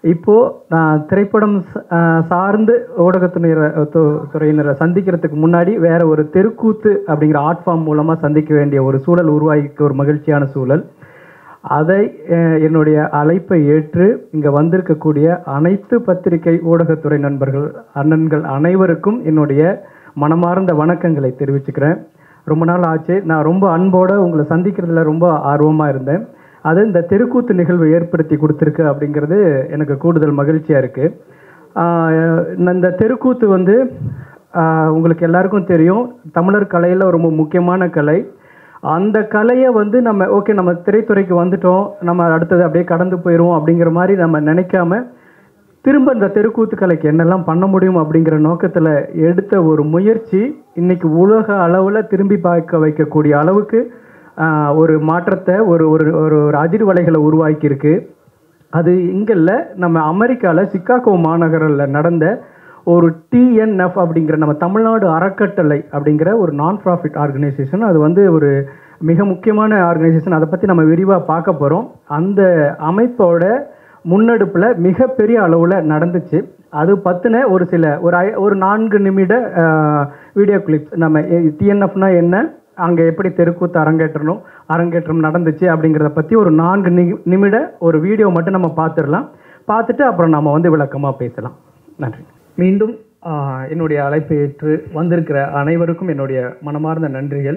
இப்போது நான் திரைப்படம் ச- ஆஹ் சார்ந்து ஊடகத்துறையினரை து- துறையினரை சந்திக்கிறதுக்கு முன்னாடி வேற ஒரு தெருக்கூத்து அப்படிங்கிற ஆர்ட் ஃபார்ம் மூலமாக சந்திக்க வேண்டிய ஒரு சூழல் உருவாகிக்க ஒரு மகிழ்ச்சியான சூழல் அதை அஹ், என்னுடைய அழைப்பை ஏற்று இங்கே வந்திருக்கக்கூடிய அனைத்து பத்திரிகை ஊடகத்துறை நண்பர்கள் அண்ணன்கள் அனைவருக்கும் என்னுடைய மனமார்ந்த வணக்கங்களை தெரிவிச்சுக்கிறேன் ரொம்ப நாள் ஆச்சு நான் ரொம்ப அன்போடு உங்களை சந்திக்கிறதுல ரொம்ப ஆர்வமாக இருந்தேன் அது இந்த தெருக்கூத்து நிகழ்வு ஏற்படுத்தி கொடுத்துருக்கு அப்படிங்கிறது எனக்கு கூடுதல் மகிழ்ச்சியாக இருக்குது இந்த தெருக்கூத்து வந்து ஆஹ், உங்களுக்கு எல்லாருக்கும் தெரியும் தமிழர் கலையில் ரொம்ப முக்கியமான கலை அந்த கலையை வந்து நம்ம ஓகே நம்ம திரைத்துறைக்கு வந்துட்டோம் நம்ம அடுத்தது அப்படியே கடந்து போயிடுவோம் அப்படிங்கிற மாதிரி நம்ம நினைக்காம திரும்ப இந்த தெருக்கூத்து கலைக்கு என்னெல்லாம் பண்ண முடியும் அப்படிங்கிற நோக்கத்தில் எடுத்த ஒரு முயற்சி இன்னைக்கு உலக அளவில் திரும்பி பார்க்க வைக்கக்கூடிய அளவுக்கு ஆஹ், ஒரு மாற்றத்தை ஒரு ஒரு ஒரு ஒரு அதிர்வலைகளை உருவாக்கியிருக்கு அது இங்கே இல்லை நம்ம அமெரிக்காவில் சிக்காகோ மாநகரில் நடந்த ஒரு டிஎன்எஃப் அப்படிங்கிற நம்ம தமிழ்நாடு அறக்கட்டளை அப்படிங்கிற ஒரு நான் ப்ராஃபிட் ஆர்கனைசேஷன் அது வந்து ஒரு மிக முக்கியமான ஆர்கனைசேஷன் அதை பற்றி நம்ம விரிவாக பார்க்க போகிறோம் அந்த அமைப்போட முன்னெடுப்பில் மிகப்பெரிய அளவில் நடந்துச்சு அது பற்றின ஒரு சில ஒரு ஐ- ஒரு நான்கு நிமிட வீடியோ கிளிப்ஸ் நம்ம டிஎன்எஃப்னா என்ன அங்கே எப்படி தெருக்கூத்து அரங்கேற்றணும் அரங்கேற்றம் நடந்துச்சு அப்படிங்கிறத பற்றி ஒரு நான்கு நி நிமிட ஒரு வீடியோ மட்டும் நம்ம பார்த்துடலாம் பார்த்துட்டு அப்புறம் நம்ம வந்து விளக்கமாக பேசலாம் நன்றி மீண்டும் ஆஹ், என்னுடைய அழைப்பை ஏற்று வந்திருக்கிற அனைவருக்கும் என்னுடைய மனமார்ந்த நன்றிகள்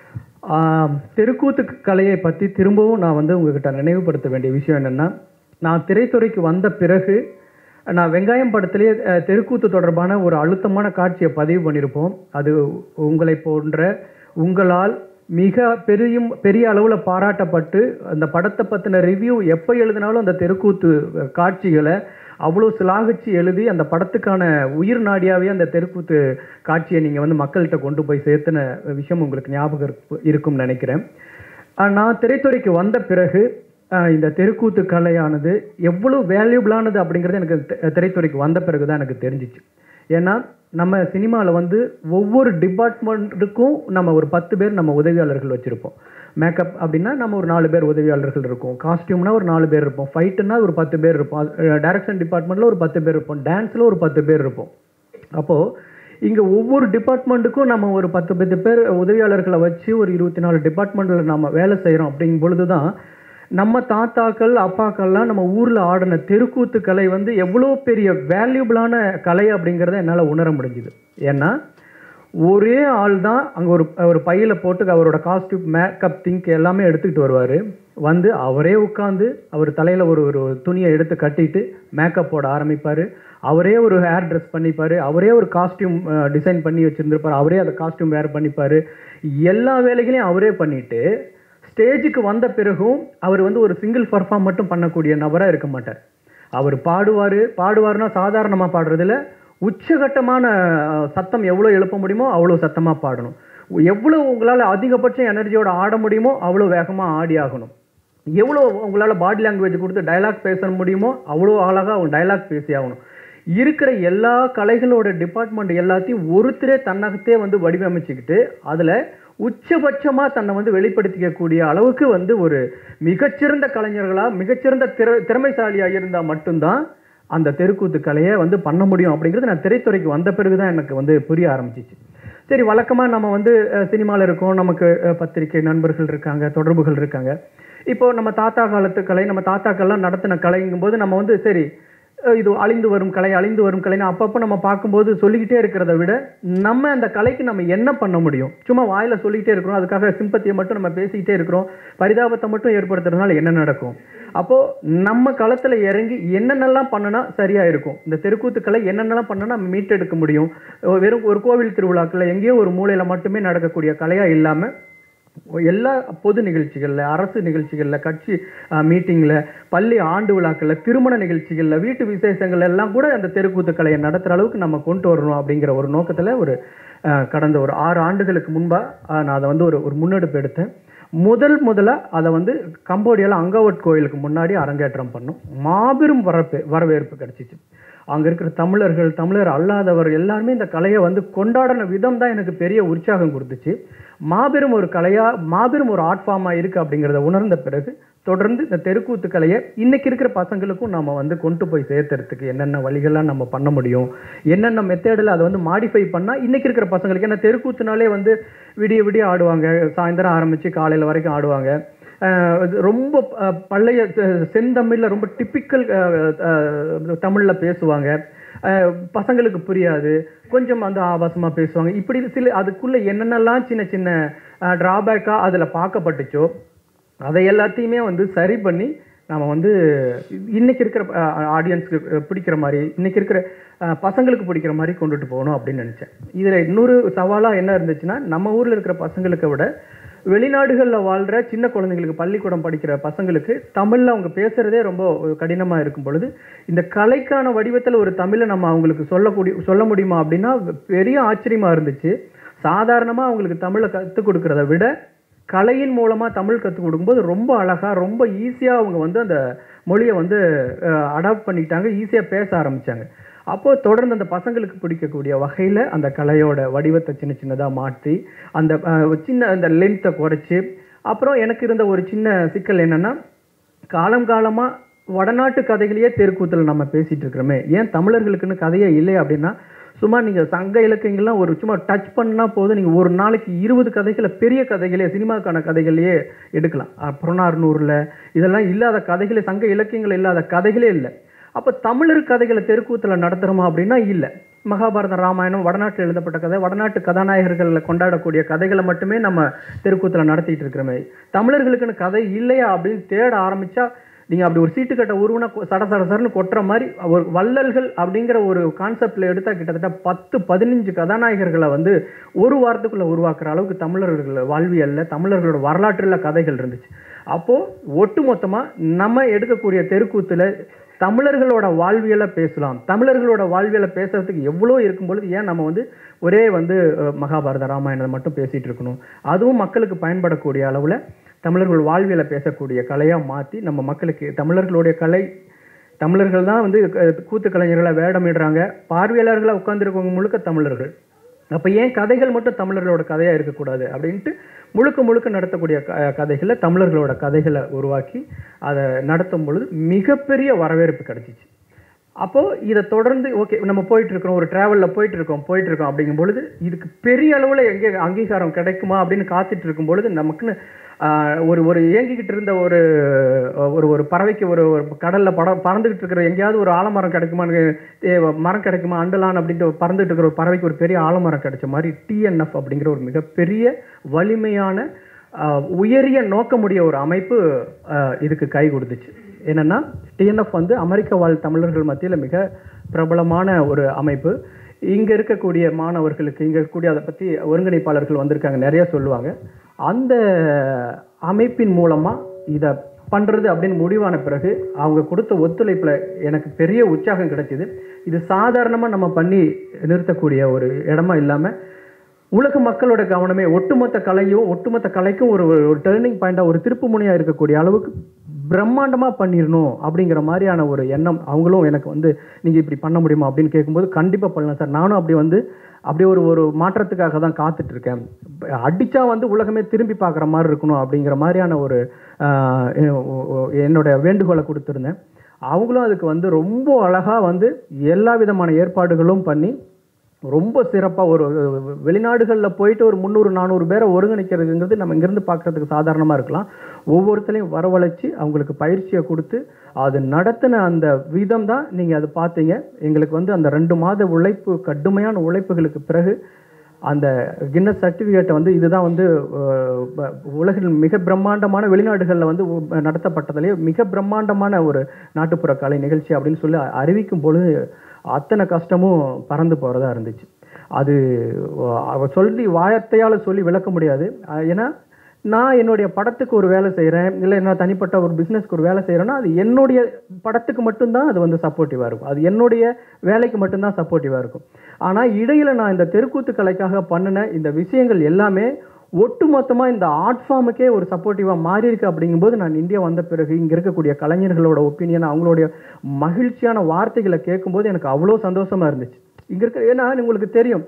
ஆஹ், தெருக்கூத்து கலையை பற்றி திரும்பவும் நான் வந்து உங்ககிட்ட நினைவுபடுத்த வேண்டிய விஷயம் என்னென்னா நான் திரைத்துறைக்கு வந்த பிறகு நான் வெங்காயம் படத்திலே அஹ், தெருக்கூத்து தொடர்பான ஒரு அழுத்தமான காட்சியை பதிவு பண்ணியிருப்போம் அது உங்களை போன்ற உங்களால் மிக பெரியும் பெரிய அளவில் பாராட்டப்பட்டு அந்த படத்தை பற்றின ரிவ்யூ எப்போ எழுதினாலும் அந்த தெருக்கூத்து அஹ், காட்சிகளை அவ்வளோ சிலாகிச்சு எழுதி அந்த படத்துக்கான உயிர் நாடியாவே அந்த தெருக்கூத்து காட்சியை நீங்கள் வந்து மக்கள்கிட்ட கொண்டு போய் சேர்த்துன விஷயம் உங்களுக்கு ஞாபகம் இருப்பு- இருக்கும்னு நினைக்கிறேன் அஹ் நான் திரைத்துறைக்கு வந்த பிறகு அஹ் இந்த தெருக்கூத்து கலையானது எவ்வளோ வேல்யூபிளானது அப்படிங்கிறது எனக்கு தி- திரைத்துறைக்கு வந்த பிறகு தான் எனக்கு தெரிஞ்சிச்சு ஏன்னா நம்ம சினிமாவில் வந்து ஒவ்வொரு டிபார்ட்மெண்ட்டுக்கும் நம்ம ஒரு பத்து பேர் நம்ம உதவியாளர்கள் வச்சுருப்போம் மேக்கப் அப்படின்னா நம்ம ஒரு நாலு பேர் உதவியாளர்கள் இருக்கும் காஸ்டியூம்னா ஒரு நாலு பேர் இருப்போம் ஃபைட்டுன்னா ஒரு பத்து பேர் இருப்போம் டைரக்ஷன் டிபார்ட்மெண்ட்டில் ஒரு பத்து பேர் இருப்போம் டான்ஸில் ஒரு பத்து பேர் இருப்போம் அப்போது இங்கே ஒவ்வொரு டிபார்ட்மெண்ட்டுக்கும் நம்ம ஒரு பத்து பத்து பேர் உதவியாளர்களை வச்சு ஒரு இருபத்தி நாலு டிபார்ட்மெண்ட்டில் நம்ம வேலை செய்கிறோம் அப்படிங்கும் பொழுது தான் நம்ம தாத்தாக்கள் அப்பாக்கள்லாம் நம்ம ஊரில் ஆடின தெருக்கூத்து கலை வந்து எவ்வளோ பெரிய வேல்யூபிளான கலை அப்படிங்கிறத என்னால் உணர முடிஞ்சுது ஏன்னா ஒரே ஆள் தான் அங்கே ஒரு ஒரு பையில் போட்டு அவரோட காஸ்டியூம் மேக்கப் திங்க் எல்லாமே எடுத்துக்கிட்டு வருவார் வந்து அவரே உட்காந்து அவர் தலையில் ஒரு ஒரு துணியை எடுத்து கட்டிட்டு மேக்கப் போட ஆரம்பிப்பார் அவரே ஒரு ஹேர் ட்ரெஸ் பண்ணிப்பார் அவரே ஒரு காஸ்டியூம் டிசைன் பண்ணி வச்சுருந்துருப்பார் அவரே அந்த காஸ்டியூம் வேர் பண்ணிப்பார் எல்லா வேலைகளையும் அவரே பண்ணிட்டு ஸ்டேஜுக்கு வந்த பிறகும் அவர் வந்து ஒரு சிங்கிள் பர்ஃபார்ம் மட்டும் பண்ணக்கூடிய நபராக இருக்க மாட்டார் அவர் பாடுவார் பாடுவார்னா சாதாரணமாக பாடுறதுல உச்சகட்டமான அஹ், சத்தம் எவ்வளோ எழுப்ப முடியுமோ அவ்வளோ சத்தமாக பாடணும் எவ்வளோ உங்களால் அதிகபட்ச எனர்ஜியோட ஆட முடியுமோ அவ்வளோ வேகமாக ஆடி ஆகணும் எவ்வளோ உங்களால் பாடி லாங்குவேஜ் கொடுத்து டயலாக் பேச முடியுமோ அவ்வளோ அழகாக அவங்க டயலாக் பேசி ஆகணும் இருக்கிற எல்லா கலைகளோட டிபார்ட்மெண்ட் எல்லாத்தையும் ஒருத்தரே தன்னகத்தே வந்து வடிவமைச்சுக்கிட்டு அதில் உச்சபட்சமாக தன்னை வந்து வெளிப்படுத்திக்கக்கூடிய அளவுக்கு வந்து ஒரு மிகச்சிறந்த கலைஞர்களாக மிகச்சிறந்த திற திறமைசாலியாக இருந்தால் மட்டும்தான் அந்த தெருக்கூத்து கலையை வந்து பண்ண முடியும் அப்படிங்கிறது நான் திரைத்துறைக்கு வந்த பிறகு தான் எனக்கு வந்து புரிய ஆரம்பிச்சிச்சு சரி வழக்கமாக நம்ம வந்து சினிமாவில் இருக்கோம் நமக்கு அஹ், பத்திரிகை நண்பர்கள் இருக்காங்க தொடர்புகள் இருக்காங்க இப்போ நம்ம தாத்தா காலத்து கலை நம்ம தாத்தாக்கள்லாம் நடத்தின கலைங்கும்போது நம்ம வந்து சரி அஹ், இது அழிந்து வரும் கலை அழிந்து வரும் கலைன்னு அப்பப்போ நம்ம பார்க்கும்போது சொல்லிக்கிட்டே இருக்கிறத விட நம்ம அந்த கலைக்கு நம்ம என்ன பண்ண முடியும் சும்மா வாயில சொல்லிக்கிட்டே இருக்கிறோம் அதுக்காக சிம்பத்தியை மட்டும் நம்ம பேசிக்கிட்டே இருக்கிறோம் பரிதாபத்தை மட்டும் ஏற்படுத்துறதுனால என்ன நடக்கும் அப்போ நம்ம களத்துல இறங்கி என்னென்னலாம் பண்ணுனா சரியா இருக்கும் இந்த தெருக்கூத்து கலை என்னென்னலாம் பண்ணுனா நம்ம மீட்டெடுக்க முடியும் வெறும் ஒரு கோவில் திருவிழாக்கள் எங்கேயோ ஒரு மூலையில மட்டுமே நடக்கக்கூடிய கலையா இல்லாம எல்லா பொது நிகழ்ச்சிகளில் அரசு நிகழ்ச்சிகளில் கட்சி மீட்டிங்கில் பள்ளி ஆண்டு விழாக்களில் திருமண நிகழ்ச்சிகளில் வீட்டு விசேஷங்கள் எல்லாம் கூட அந்த தெருக்கூத்து கலையை நடத்துகிற அளவுக்கு நம்ம கொண்டு வரணும் அப்படிங்கிற ஒரு நோக்கத்தில் ஒரு அஹ், கடந்த ஒரு ஆறு ஆண்டுகளுக்கு முன்பாக நான் அதை வந்து ஒரு ஒரு முன்னெடுப்பு எடுத்தேன் முதல் முதலாக அதை வந்து கம்போடியாவில் அங்கவட் கோயிலுக்கு முன்னாடி அரங்கேற்றம் பண்ணோம் மாபெரும் வரப்பு வரவேற்பு கிடைச்சிச்சு அங்கே இருக்கிற தமிழர்கள் தமிழர் அல்லாதவர் எல்லாருமே இந்த கலையை வந்து கொண்டாடின விதம் தான் எனக்கு பெரிய உற்சாகம் கொடுத்துச்சு மாபெரும் ஒரு கலையாக மாபெரும் ஒரு ஆர்ட் ஃபார்மாக இருக்குது அப்படிங்கிறத உணர்ந்த பிறகு தொடர்ந்து இந்த தெருக்கூத்து கலையை இன்னைக்கு இருக்கிற பசங்களுக்கும் நம்ம வந்து கொண்டு போய் சேர்த்துறதுக்கு என்னென்ன வழிகள்லாம் நம்ம பண்ண முடியும் என்னென்ன மெத்தேடில் அதை வந்து மாடிஃபை பண்ணால் இன்னைக்கு இருக்கிற பசங்களுக்கு ஏன்னா தெருக்கூத்துனாலே வந்து விடிய விடிய ஆடுவாங்க சாயந்தரம் ஆரம்பித்து காலையில் வரைக்கும் ஆடுவாங்க அஹ் இது ரொம்ப அஹ், பழைய அஹ், செந்தமிழ்ல ரொம்ப டிப்பிக்கல் தமிழில் பேசுவாங்க அஹ், பசங்களுக்கு புரியாது கொஞ்சம் வந்து ஆபாசமாக பேசுவாங்க இப்படி சில அதுக்குள்ளே என்னென்னலாம் சின்ன சின்ன ட்ராபேக்காக அதில் பார்க்கப்பட்டுச்சோ அதை எல்லாத்தையுமே வந்து சரி பண்ணி நம்ம வந்து இன்னைக்கு இருக்கிற ஆடியன்ஸ்க்கு பிடிக்கிற மாதிரி இன்னைக்கு இருக்கிற அஹ், பசங்களுக்கு பிடிக்கிற மாதிரி கொண்டுட்டு போகணும் அப்படின்னு நினச்சேன் இதில் இன்னொரு சவாலாக என்ன இருந்துச்சுன்னா நம்ம ஊரில் இருக்கிற பசங்களுக்கு விட வெளிநாடுகளில் வாழ்கிற சின்ன குழந்தைங்களுக்கு பள்ளிக்கூடம் படிக்கிற பசங்களுக்கு தமிழில் அவங்க பேசுகிறதே ரொம்ப கடினமாக இருக்கும் பொழுது இந்த கலைக்கான வடிவத்தில் ஒரு தமிழை நம்ம அவங்களுக்கு சொல்லக்கூடிய சொல்ல முடியுமா அப்படின்னா பெரிய ஆச்சரியமாக இருந்துச்சு சாதாரணமாக அவங்களுக்கு தமிழை கற்றுக் கொடுக்கறத விட கலையின் மூலமாக தமிழ் கற்றுக் கொடுக்கும்போது ரொம்ப அழகாக ரொம்ப ஈஸியாக அவங்க வந்து அந்த மொழியை வந்து அடாப்ட் பண்ணிக்கிட்டாங்க ஈஸியாக பேச ஆரம்பித்தாங்க அப்போது தொடர்ந்து அந்த பசங்களுக்கு பிடிக்கக்கூடிய வகையில் அந்த கலையோட வடிவத்தை சின்ன சின்னதாக மாற்றி அந்த அஹ், சின்ன அந்த லென்த்தை குறைச்சி அப்புறம் எனக்கு இருந்த ஒரு சின்ன சிக்கல் என்னென்னா காலம் காலமாக வடநாட்டு கதைகளையே தெருக்கூத்தில் நம்ம பேசிகிட்டு இருக்கிறோமே ஏன் தமிழர்களுக்குன்னு கதையே இல்லை அப்படின்னா சும்மா நீங்கள் சங்க இலக்கியங்கள்லாம் ஒரு சும்மா டச் பண்ணா போதும் நீங்கள் ஒரு நாளைக்கு இருபது கதைகளை பெரிய கதைகளே சினிமாக்கான கதைகளையே எடுக்கலாம் புறநானூரில் இதெல்லாம் இல்லாத கதைகளே சங்க இலக்கியங்கள் இல்லாத கதைகளே இல்லை அப்போ தமிழர் கதைகளை தெருக்கூத்தில் நடத்துகிறோமா அப்படின்னா இல்லை மகாபாரதம் ராமாயணம் வடநாட்டில் எழுதப்பட்ட கதை வடநாட்டு கதாநாயகர்களை கொண்டாடக்கூடிய கதைகளை மட்டுமே நம்ம தெருக்கூத்தில் நடத்திட்டு இருக்கிறோமே தமிழர்களுக்குன்னு கதை இல்லையா அப்படின்னு தேட ஆரம்பிச்சா நீங்கள் அப்படி ஒரு சீட்டு கட்ட உருவனா கொ- சட சட சடன்னு கொட்டுற மாதிரி ஒரு வள்ளல்கள் அப்படிங்கிற ஒரு கான்செப்டில் எடுத்தால் கிட்டத்தட்ட பத்து பதினஞ்சு கதாநாயகர்களை வந்து ஒரு வாரத்துக்குள்ளே உருவாக்குற அளவுக்கு தமிழர்கள் வாழ்வியலில் தமிழர்களோட வரலாற்றில் கதைகள் இருந்துச்சு அப்போது ஒட்டுமொத்தமாக நம்ம எடுக்கக்கூடிய தெருக்கூத்தில் தமிழர்களோட வாழ்வியலை பேசலாம் தமிழர்களோட வாழ்வியலை பேசுறதுக்கு எவ்வளோ இருக்கும் பொழுது ஏன் நம்ம வந்து ஒரே வந்து அஹ், மகாபாரத ராமாயணத்தை மட்டும் பேசிகிட்டு இருக்கணும் அதுவும் மக்களுக்கு பயன்படக்கூடிய அளவில் தமிழர்கள் வாழ்வியலை பேசக்கூடிய கலையாக மாற்றி நம்ம மக்களுக்கு தமிழர்களுடைய கலை தமிழர்கள் தான் வந்து அஹ், கூத்து கலைஞர்களை வேடமிடுறாங்க பார்வையாளர்களாக உட்கார்ந்திருக்கவங்க முழுக்க தமிழர்கள் அப்போ ஏன் கதைகள் மட்டும் தமிழர்களோட கதையாக இருக்கக்கூடாது அப்படின்ட்டு முழுக்க முழுக்க நடத்தக்கூடிய க கதைகளை தமிழர்களோட கதைகளை உருவாக்கி அதை நடத்தும் பொழுது மிகப்பெரிய வரவேற்பு கிடைச்சிச்சு அப்போது இதை தொடர்ந்து ஓகே நம்ம போயிட்டு இருக்கிறோம் ஒரு டிராவலில் போயிட்டு இருக்கோம் போயிட்டு இருக்கோம் அப்படிங்கும் பொழுது இதுக்கு பெரிய அளவில் எங்கே அங்கீகாரம் கிடைக்குமா அப்படின்னு காத்துட்டு இருக்கும் பொழுது நமக்குன்னு ஆஹ், ஒரு ஒரு ஏங்கிக்கிட்டு இருந்த ஒரு ஒரு ஒரு பறவைக்கு ஒரு ஒரு கடலில் பட பறந்துக்கிட்டு இருக்கிற எங்கேயாவது ஒரு ஆலமரம் கிடைக்குமான்னு ஏ, மரம் கிடைக்குமா அண்டலான் அப்படின்ட்டு பறந்துட்டு இருக்கிற ஒரு பறவைக்கு ஒரு பெரிய ஆலமரம் கிடைச்ச மாதிரி டிஎன்எஃப் அப்படிங்கிற ஒரு மிகப்பெரிய வலிமையான ஆஹ், உயரிய நோக்கமுடைய ஒரு அமைப்பு ஆஹ், இதுக்கு கை கொடுத்துச்சு என்னன்னா டிஎன்எஃப் வந்து அமெரிக்க வாழ் தமிழர்கள் மத்தியில் மிக பிரபலமான ஒரு அமைப்பு இங்கே இருக்கக்கூடிய மாணவர்களுக்கு இங்கே இருக்கக்கூடிய அதை பற்றி ஒருங்கிணைப்பாளர்கள் வந்திருக்காங்க நிறைய சொல்லுவாங்க அந்த அமைப்பின் மூலமாக இதை பண்ணுறது அப்படின்னு முடிவான பிறகு அவங்க கொடுத்த ஒத்துழைப்பில் எனக்கு பெரிய உற்சாகம் கிடைச்சிது இது சாதாரணமாக நம்ம பண்ணி நிறுத்தக்கூடிய ஒரு இடமா இல்லாமல் உலக மக்களோட கவனமே ஒட்டுமொத்த கலையும் ஒட்டுமொத்த கலைக்கும் ஒரு ஒரு டேர்னிங் பாயிண்டாக ஒரு திருப்பு முனையாக இருக்கக்கூடிய அளவுக்கு பிரம்மாண்டமாக பண்ணிடணும் அப்படிங்கிற மாதிரியான ஒரு எண்ணம் அவங்களும் எனக்கு வந்து நீங்கள் இப்படி பண்ண முடியுமா அப்படின்னு கேட்கும்போது கண்டிப்பாக பண்ணலாம் சார் நானும் அப்படி வந்து அப்படி ஒரு ஒரு மாற்றத்துக்காக தான் காத்துட்டு இருக்கேன் அடித்தா வந்து உலகமே திரும்பி பார்க்குற மாதிரி இருக்கணும் அப்படிங்கிற மாதிரியான ஒரு ஆஹ், என்னோட வேண்டுகோளை கொடுத்துருந்தேன் அவங்களும் அதுக்கு வந்து ரொம்ப அழகாக வந்து எல்லா விதமான ஏற்பாடுகளும் பண்ணி ரொம்ப சிறப்பாக ஒரு வெளிநாடுகளில் போயிட்டு ஒரு முந்நூறு நானூறு பேரை ஒருங்கிணைக்கிறதுங்கிறது நம்ம இங்கேருந்து பார்க்குறதுக்கு சாதாரணமாக இருக்கலாம் ஒவ்வொருத்தரையும் வரவழைச்சி அவங்களுக்கு பயிற்சியை கொடுத்து அது நடத்தின அந்த விதம் தான் நீங்கள் அது பார்த்தீங்க எங்களுக்கு வந்து அந்த ரெண்டு மாத உழைப்பு கடுமையான உழைப்புகளுக்கு பிறகு அந்த கின்னஸ் சர்டிஃபிகேட்டை வந்து இதுதான் வந்து அஹ், ப- உலகில் மிக பிரம்மாண்டமான வெளிநாடுகளில் வந்து உ- நடத்தப்பட்டதுலேயே மிக பிரம்மாண்டமான ஒரு நாட்டுப்புற கலை நிகழ்ச்சி அப்படின்னு சொல்லி அறிவிக்கும் பொழுது அத்தனை கஷ்டமும் பறந்து போகிறதா இருந்துச்சு அது அஹ், அவ சொல்லி வாயத்தையால் சொல்லி விளக்க முடியாது அஹ், ஏன்னா நான் என்னுடைய படத்துக்கு ஒரு வேலை செய்கிறேன் இல்லை நான் தனிப்பட்ட ஒரு பிஸ்னஸ்க்கு ஒரு வேலை செய்கிறேன்னா அது என்னுடைய படத்துக்கு மட்டும்தான் அது வந்து சப்போர்ட்டிவாக இருக்கும் அது என்னுடைய வேலைக்கு மட்டும்தான் சப்போர்ட்டிவாக இருக்கும் ஆனால் இடையில் நான் இந்த தெருக்கூத்து கலைக்காக பண்ணின இந்த விஷயங்கள் எல்லாமே ஒட்டுமொத்தமாக இந்த ஆர்ட் ஃபார்முக்கே ஒரு சப்போர்ட்டிவாக மாறி இருக்கு அப்படிங்கும்போது நான் இந்தியா வந்த பிறகு இங்கே இருக்கக்கூடிய கலைஞர்களோட ஒப்பீனியன் அவங்களுடைய மகிழ்ச்சியான வார்த்தைகளை கேட்கும்போது எனக்கு அவ்வளோ சந்தோஷமாக இருந்துச்சு இங்கே இருக்க ஏன்னா உங்களுக்கு தெரியும்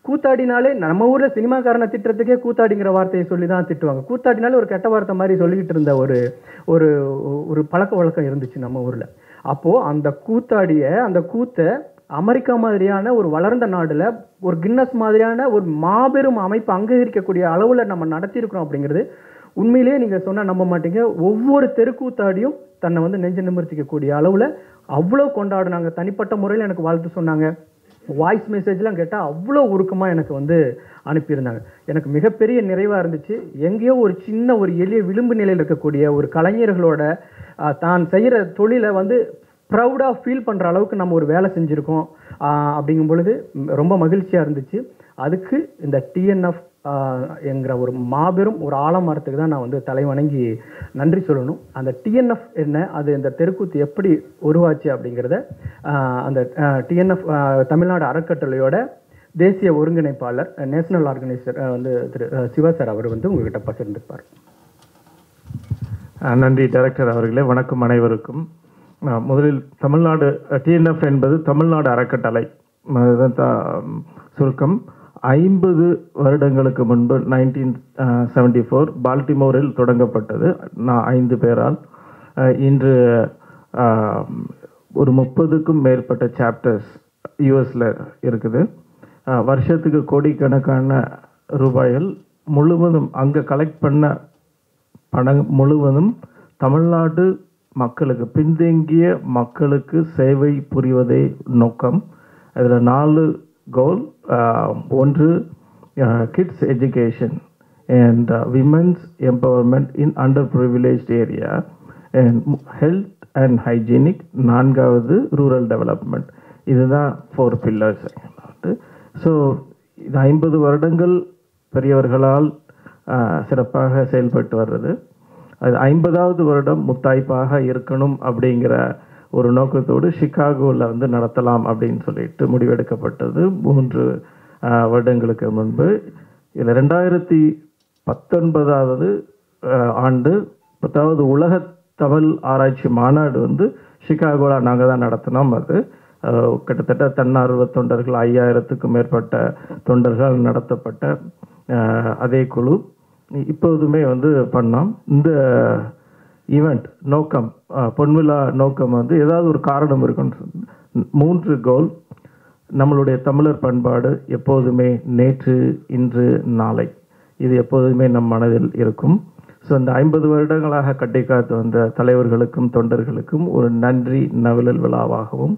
கூத்தாடினாலே நம்ம ஊர்ல சினிமாக்காரனை திட்டுறதுக்கே கூத்தாடிங்கிற வார்த்தையை சொல்லி தான் திட்டுவாங்க கூத்தாடினாலே ஒரு கெட்ட வார்த்தை மாதிரி சொல்லிக்கிட்டு இருந்த ஒரு ஒரு ஒரு பழக்க வழக்கம் இருந்துச்சு நம்ம ஊர்ல அப்போ அந்த கூத்தாடிய அந்த கூத்தை அமெரிக்கா மாதிரியான ஒரு வளர்ந்த நாடுல ஒரு கின்னஸ் மாதிரியான ஒரு மாபெரும் அமைப்பு அங்கீகரிக்கக்கூடிய அளவுல நம்ம நடத்தியிருக்கிறோம் அப்படிங்கிறது உண்மையிலேயே நீங்க சொன்னா நம்ப மாட்டீங்க ஒவ்வொரு தெருக்கூத்தாடியும் தன்னை வந்து நெஞ்சு நிமிர்த்திக்கக்கூடிய அளவுல அவ்வளோ கொண்டாடினாங்க தனிப்பட்ட முறையில் எனக்கு வாழ்த்து சொன்னாங்க வாய்ஸ் மெசேஜ்லாம் கேட்டால் அவ்வளோ உருக்கமாக எனக்கு வந்து அனுப்பியிருந்தாங்க எனக்கு மிகப்பெரிய நிறைவாக இருந்துச்சு எங்கேயோ ஒரு சின்ன ஒரு எளிய விளிம்பு நிலையில் இருக்கக்கூடிய ஒரு கலைஞர்களோட ஆஹ், தான் செய்கிற தொழிலை வந்து ப்ரௌடாக ஃபீல் பண்ணுற அளவுக்கு நம்ம ஒரு வேலை செஞ்சுருக்கோம் ஆஹ், அப்படிங்கும் பொழுது ம், ரொம்ப மகிழ்ச்சியாக இருந்துச்சு அதுக்கு இந்த டிஎன்எஃப் என்கிற ஒரு மாபெரும் ஒரு ஆலமரத்துக்கு தான் நான் வந்து தலை வணங்கி நன்றி சொல்லணும் அந்த டிஎன்எஃப் என்ன அது இந்த தெருக்கூத்து எப்படி உருவாச்சு அப்படிங்கிறத ஆஹ், அந்த டிஎன்எஃப் தமிழ்நாடு அறக்கட்டளையோட தேசிய ஒருங்கிணைப்பாளர் நேஷனல் ஆர்கனைசர் வந்து திரு அஹ், சிவா சார் அவர் வந்து உங்ககிட்ட பகிர்ந்துப்பார் அஹ் நன்றி டைரக்டர் அவர்களே வணக்கம் அனைவருக்கும் அஹ் முதலில் தமிழ்நாடு டிஎன்எஃப் என்பது தமிழ்நாடு அறக்கட்டளை அஹ் இதுதான் த- சுருக்கம் ஐம்பது வருடங்களுக்கு முன்பு நைன்டீன் செவன்டி ஃபோர் பால்டிமோரில் தொடங்கப்பட்டது நான் ஐந்து பேரால் அஹ் இன்று அஹ், ஒரு முப்பதுக்கும் மேற்பட்ட சாப்டர்ஸ் யூஎஸில் இருக்குது அஹ் வருஷத்துக்கு கோடிக்கணக்கான ரூபாய்கள் முழுவதும் அங்கே கலெக்ட் பண்ண பணம் முழுவதும் தமிழ்நாடு மக்களுக்கு பின்தங்கிய மக்களுக்கு சேவை புரிவதே நோக்கம் அதில் நாலு கோல் ஒன்று kids education and women's empowerment in under privilege area and health and hygienic நான்காவது ரூரல் டெவலப்மெண்ட் இதுதான் ஃபோர் பில்லர்ஸ் ஸோ இது ஐம்பது வருடங்கள் பெரியவர்களால் ஆஹ், சிறப்பாக செயல்பட்டு வர்றது அது ஐம்பதாவது வருடம் முத்தாய்ப்பாக இருக்கணும் அப்படிங்கிற ஒரு நோக்கத்தோடு சிகாகோவில் வந்து நடத்தலாம் அப்படின்னு சொல்லிட்டு முடிவெடுக்கப்பட்டது மூன்று ஆஹ், வருடங்களுக்கு முன்பு இதில் ரெண்டாயிரத்தி பத்தொன்பதாவது ஆஹ், ஆண்டு பத்தாவது உலக தமிழ் ஆராய்ச்சி மாநாடு வந்து சிகாகோவில் நாங்கள் தான் நடத்தினோம் அது ஆஹ், கிட்டத்தட்ட தன்னார்வ தொண்டர்கள் ஐயாயிரத்துக்கும் மேற்பட்ட தொண்டர்கள் நடத்தப்பட்ட ஆஹ், அதே குழு இப்போதுமே வந்து பண்ணோம் இந்த ஈவெண்ட் நோக்கம் ஆஹ், பொன்விழா நோக்கம் வந்து ஏதாவது ஒரு காரணம் இருக்குன்னு சொல்லி- மூன்று கோல் நம்மளுடைய தமிழர் பண்பாடு எப்போதுமே நேற்று இன்று நாளை இது எப்போதுமே நம் மனதில் இருக்கும் ஸோ இந்த ஐம்பது வருடங்களாக கட்டி காத்து வந்த தலைவர்களுக்கும் தொண்டர்களுக்கும் ஒரு நன்றி நவிழல் விழாவாகவும்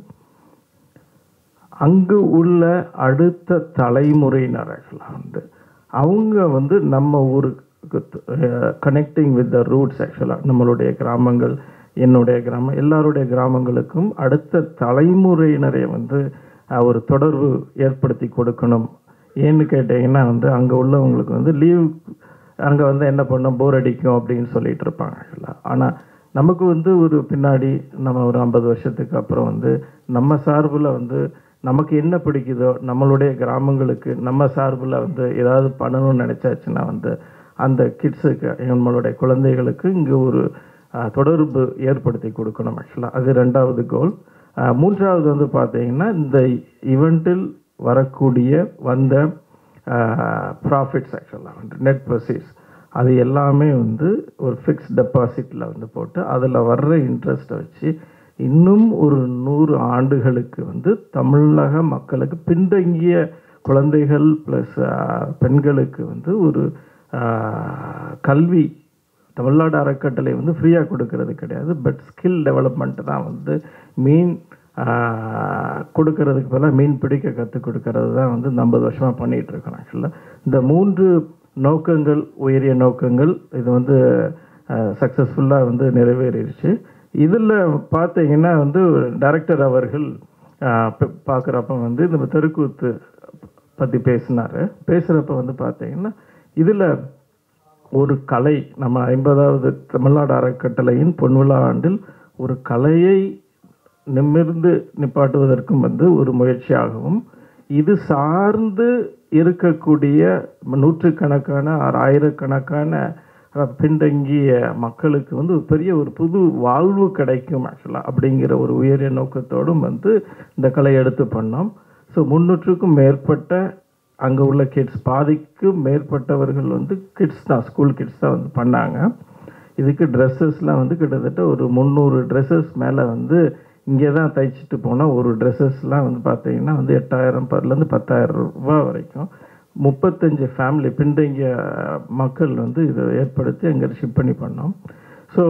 அங்கு உள்ள அடுத்த தலைமுறையினர்கள் வந்து அவங்க வந்து நம்ம ஊருக்கு கனெக்டிங் வித் த ரூட்ஸ் ஆக்சுவலாக நம்மளுடைய கிராமங்கள் என்னுடைய கிராமம் எல்லாருடைய கிராமங்களுக்கும் அடுத்த தலைமுறையினரை வந்து அஹ், ஒரு தொடர்பு ஏற்படுத்தி கொடுக்கணும் ஏன்னு கேட்டிங்கன்னா வந்து அங்கே உள்ளவங்களுக்கு வந்து லீவ் அங்கே வந்து என்ன பண்ணோம் போர் அடிக்கும் அப்படின்னு சொல்லிட்டு இருப்பாங்க ஆக்சுவலாக ஆனால் நமக்கு வந்து ஒரு பின்னாடி நம்ம ஒரு ஐம்பது வருஷத்துக்கு அப்புறம் வந்து நம்ம சார்பில் வந்து நமக்கு என்ன பிடிக்குதோ நம்மளுடைய கிராமங்களுக்கு நம்ம சார்பில் வந்து ஏதாவது பண்ணணும்னு நினச்சாச்சுன்னா வந்து அந்த கிட்ஸுக்கு நம்மளுடைய குழந்தைகளுக்கு இங்கே ஒரு அஹ், தொடர்பு ஏற்படுத்தி கொடுக்கணும் ஆக்சுவலாக அது ரெண்டாவது கோல் மூன்றாவது வந்து பார்த்தீங்கன்னா இந்த ஈவெண்ட்டில் வரக்கூடிய வந்த ப்ராஃபிட்ஸ் ஆக்சுவலாக வந்து நெட் ப்ரொசீஸ் அது எல்லாமே வந்து ஒரு ஃபிக்ஸ் டெபாசிட்டில் வந்து போட்டு அதில் வர்ற இன்ட்ரெஸ்ட்டை வச்சு இன்னும் ஒரு நூறு ஆண்டுகளுக்கு வந்து தமிழக மக்களுக்கு பின்தங்கிய குழந்தைகள் ப்ளஸ் பெண்களுக்கு வந்து ஒரு ஆஹ், கல்வி தமிழ்நாடு அறக்கட்டளை வந்து ஃப்ரீயாக கொடுக்கறது கிடையாது பட் ஸ்கில் டெவலப்மெண்ட் தான் வந்து மீன் ஆஹ், கொடுக்கறதுக்கு பதிலாக மீன் பிடிக்க கற்றுக் கொடுக்கறது தான் வந்து இந்த ஐம்பது வருஷமாக பண்ணிகிட்டு இருக்கோம் ஆக்சுவலாக இந்த மூன்று நோக்கங்கள் உயரிய நோக்கங்கள் இது வந்து சக்ஸஸ்ஃபுல்லாக வந்து நிறைவேறிடுச்சு இதில் பார்த்தீங்கன்னா வந்து டைரக்டர் அவர்கள் பார்க்குறப்ப வந்து இந்த தெருக்கூத்து பற்றி பேசினார் பேசுகிறப்ப வந்து பார்த்தீங்கன்னா இதில் ஒரு கலை நம்ம ஐம்பதாவது தமிழ்நாடு அறக்கட்டளையின் பொன்விழா ஆண்டில் ஒரு கலையை நிமிர்ந்து நிப்பாட்டுவதற்கும் வந்து ஒரு முயற்சியாகவும் இது சார்ந்து இருக்கக்கூடிய நூற்றுக்கணக்கான ஆயிரக்கணக்கான அஹ், பின்தங்கிய மக்களுக்கு வந்து ஒரு பெரிய ஒரு புது வாழ்வு கிடைக்கும் ஆக்சுவலாக அப்படிங்கிற ஒரு உயரிய நோக்கத்தோடும் வந்து இந்த கலை எடுத்து பண்ணோம் ஸோ முன்னூற்றுக்கும் மேற்பட்ட அங்கே உள்ள கிட்ஸ் பாதிக்கும் மேற்பட்டவர்கள் வந்து கிட்ஸ் தான் ஸ்கூல் கிட்ஸ் தான் வந்து பண்ணாங்க இதுக்கு ட்ரெஸ்ஸஸ்லாம் வந்து கிட்டத்தட்ட ஒரு முந்நூறு ட்ரெஸ்ஸஸ் மேலே வந்து இங்கே தான் தைச்சிட்டு போனால் ஒரு ட்ரெஸ்ஸஸ்லாம் வந்து பார்த்தீங்கன்னா வந்து எட்டாயிரம் பர்லேருந்து பத்தாயிரம் ரூபாய் வரைக்கும் முப்பத்தஞ்சு ஃபேமிலி பின்தங்கிய மக்கள் வந்து இதை ஏற்படுத்தி அங்கே ஷிப் பண்ணி பண்ணோம் ஸோ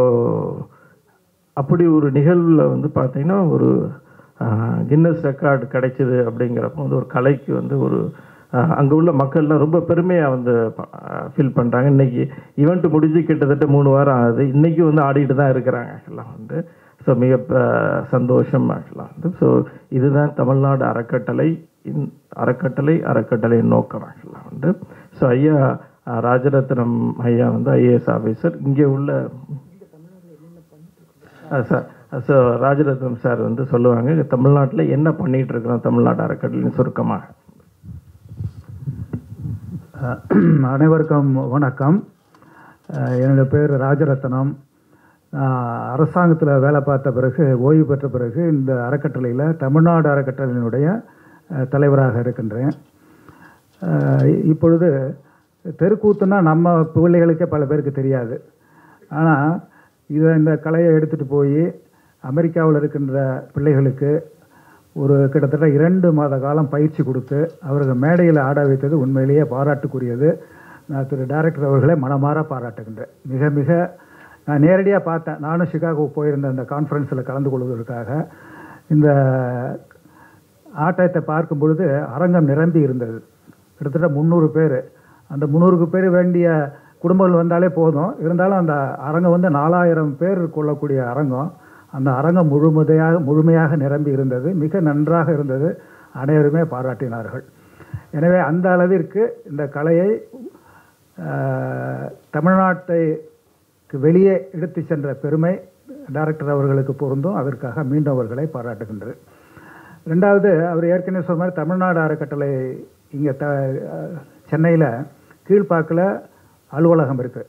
அப்படி ஒரு நிகழ்வில் வந்து பார்த்தீங்கன்னா ஒரு கின்னஸ் ரெக்கார்டு கிடைச்சிது அப்படிங்கிறப்ப வந்து ஒரு கலைக்கு வந்து ஒரு அங்கே உள்ள மக்கள்லாம் ரொம்ப பெருமையாக வந்து ஃபீல் பண்ணுறாங்க இன்றைக்கி ஈவெண்ட் முடிஞ்சு கிட்டத்தட்ட மூணு வாரம் ஆகுது இன்றைக்கி வந்து ஆடிட்டு தான் இருக்கிறாங்க ஆக்சுவலாக வந்து ஸோ மிக ப- சந்தோஷம் ஆக்சுவலாக வந்து ஸோ இதுதான் தமிழ்நாடு அறக்கட்டளை இன் அறக்கட்டளை அறக்கட்டளையின் நோக்கம் ஆக்சுவலாக வந்து ஸோ ஐயா அஹ், ராஜரத்னம் ஐயா வந்து ஐஏஎஸ் ஆஃபீஸர் இங்கே உள்ள uh sir so Rajaratnam sir வந்து சொல்லுவாங்க இங்க தமிழ்நாட்டில் என்ன பண்ணிட்டு இருக்கிறோம் தமிழ்நாடு அறக்கட்டளைன்னு சுருக்கமாக அனைவருக்கும் வணக்கம் அஹ் என்னோட பேர் ராஜரத்னம் அரசாங்கத்தில் வேலை பார்த்த பிறகு ஓய்வு பெற்ற பிறகு இந்த அறக்கட்டளையில் தமிழ்நாடு அறக்கட்டளையினுடைய அஹ், தலைவராக இருக்கின்றேன் அஹ், இப்பொழுது தெருக்கூத்துனா நம்ம பிள்ளைகளுக்கே பல பேருக்கு தெரியாது ஆனால் இதை இந்த கலையை எடுத்துகிட்டு போய் அமெரிக்காவில் இருக்கின்ற பிள்ளைகளுக்கு ஒரு கிட்டத்தட்ட இரண்டு மாத காலம் பயிற்சி கொடுத்து அவர்கள் மேடையில் ஆட வைத்தது உண்மையிலேயே பாராட்டுக்குரியது நான் திரு டைரக்டர் அவர்களை மனமாற பாராட்டுகின்றேன் மிக மிக நான் நேரடியாக பார்த்தேன் நானும் சிகாகோ போயிருந்த அந்த கான்ஃபரன்ஸில் கலந்து கொள்வதற்காக இந்த ஆட்டத்தை பார்க்கும் பொழுது அரங்கம் நிரம்பி இருந்தது கிட்டத்தட்ட முந்நூறு பேர் அந்த முந்நூறுக்கு பேர் வேண்டிய குடும்பங்கள் வந்தாலே போதும் இருந்தாலும் அந்த அரங்கம் வந்து நாலாயிரம் பேர் கொள்ளக்கூடிய அரங்கம் அந்த அரங்கம் முழுமையாக முழுமையாக நிரம்பி இருந்தது மிக நன்றாக இருந்தது அனைவருமே பாராட்டினார்கள் எனவே அந்த அளவிற்கு இந்த கலையை ஆஹ், தமிழ்நாட்டைக்கு வெளியே எடுத்து சென்ற பெருமை டைரக்டர் அவர்களுக்கு பொருந்தும் அதற்காக மீண்டும் அவர்களை பாராட்டுகின்றேன் ரெண்டாவது அவர் ஏற்கனவே சொன்ன மாதிரி தமிழ்நாடு அறக்கட்டளை இங்கே த சென்னையில் கீழ்ப்பாக்கில் அலுவலகம் இருக்குது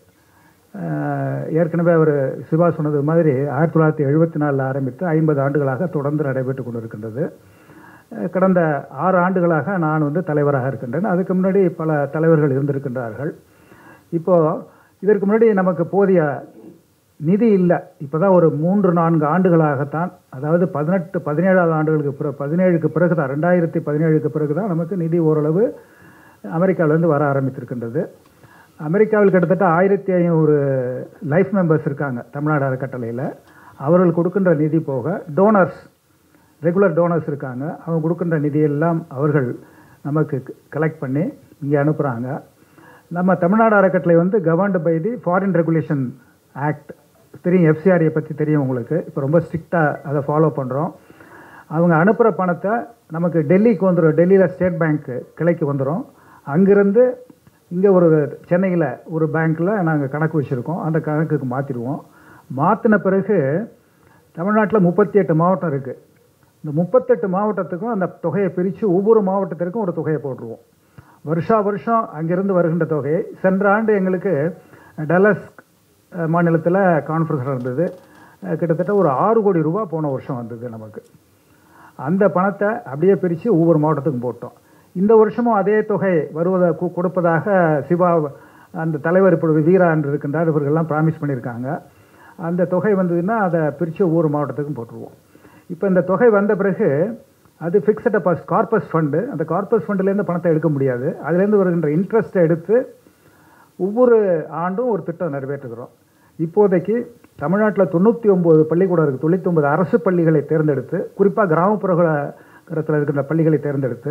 ஏற்கனவே அவர் சிவா சொன்னது மாதிரி ஆயிரத்தி தொள்ளாயிரத்தி எழுபத்தி நாலில் ஆரம்பித்து ஐம்பது ஆண்டுகளாக தொடர்ந்து நடைபெற்று கொண்டிருக்கின்றது அஹ் கடந்த ஆறு ஆண்டுகளாக நான் வந்து தலைவராக இருக்கின்றேன் அதுக்கு முன்னாடி பல தலைவர்கள் இருந்திருக்கின்றார்கள் இப்போது இதற்கு முன்னாடி நமக்கு போதிய நிதி இல்லை இப்போ தான் ஒரு மூன்று நான்கு ஆண்டுகளாகத்தான் அதாவது பதினெட்டு பதினேழாவது ஆண்டுகளுக்கு பிறகு பதினேழுக்கு பிறகு தான் ரெண்டாயிரத்தி பதினேழுக்கு பிறகு தான் நமக்கு நிதி ஓரளவு அமெரிக்காவிலேருந்து வர ஆரம்பித்திருக்கின்றது அமெரிக்காவில் கிட்டத்தட்ட ஆயிரத்தி ஐநூறு லைஃப் மெம்பர்ஸ் இருக்காங்க தமிழ்நாடு அறக்கட்டளையில் அவர்கள் கொடுக்கின்ற நிதி போக டோனர்ஸ் ரெகுலர் டோனர்ஸ் இருக்காங்க அவங்க கொடுக்கின்ற நிதியெல்லாம் அவர்கள் நமக்கு கலெக்ட் பண்ணி இங்கே அனுப்புகிறாங்க நம்ம தமிழ்நாடு அறக்கட்டளை வந்து governed by the foreign regulation act தெரியும் எஃப்சிஆரியை பற்றி தெரியும் உங்களுக்கு இப்போ ரொம்ப ஸ்ட்ரிக்டாக அதை ஃபாலோ பண்ணுறோம் அவங்க அனுப்புகிற பணத்தை நமக்கு டெல்லிக்கு வந்துடும் டெல்லியில் ஸ்டேட் பேங்க் கிளைக்கு வந்துடும் அங்கிருந்து இங்கே ஒரு சென்னையில் ஒரு பேங்க்கில் நாங்கள் கணக்கு வச்சுருக்கோம் அந்த கணக்குக்கு மாற்றிடுவோம் மாற்றின பிறகு தமிழ்நாட்டில் முப்பத்தி எட்டு மாவட்டம் இருக்குது இந்த முப்பத்தெட்டு மாவட்டத்துக்கும் அந்த தொகையை பிரித்து ஒவ்வொரு மாவட்டத்திற்கும் ஒரு தொகையை போட்டுருவோம் வருஷா வருஷம் அங்கிருந்து வருகின்ற தொகையை சென்ற ஆண்டு எங்களுக்கு டலஸ் மாநிலத்தில் கான்ஃபரன்ஸ் நடந்தது அஹ் கிட்டத்தட்ட ஒரு ஆறு கோடி ரூபாய் போன வருஷம் வந்தது நமக்கு அந்த பணத்தை அப்படியே பிரித்து ஒவ்வொரு மாவட்டத்துக்கும் போட்டோம் இந்த வருஷமும் அதே தொகை வருவதை கு- கொடுப்பதாக சிவா அந்த தலைவர் இப்பொழுது வீரா என்று இருக்கின்றார் இவர்கள்லாம் ப்ராமிஸ் பண்ணியிருக்காங்க அந்த தொகை வந்ததுன்னா அதை பிரித்து ஒவ்வொரு மாவட்டத்துக்கும் போட்டுருவோம் இப்போ இந்த தொகை வந்த பிறகு அது ஃபிக்ஸட் டெபாசிட் கார்பஸ் ஃபண்டு அந்த கார்பஸ் ஃபண்டுலேருந்து பணத்தை எடுக்க முடியாது அதுலேருந்து வருகின்ற இன்ட்ரெஸ்ட்டை எடுத்து ஒவ்வொரு ஆண்டும் ஒரு திட்டம் நிறைவேற்றுகிறோம் இப்போதைக்கு தமிழ்நாட்டில் தொண்ணூற்றி ஒம்பது பள்ளிக்கூடம் இருக்குது தொண்ணூற்றி ஒன்பது அரசு பள்ளிகளை தேர்ந்தெடுத்து குறிப்பாக கிராமப்புறத்தில் இருக்கின்ற பள்ளிகளை தேர்ந்தெடுத்து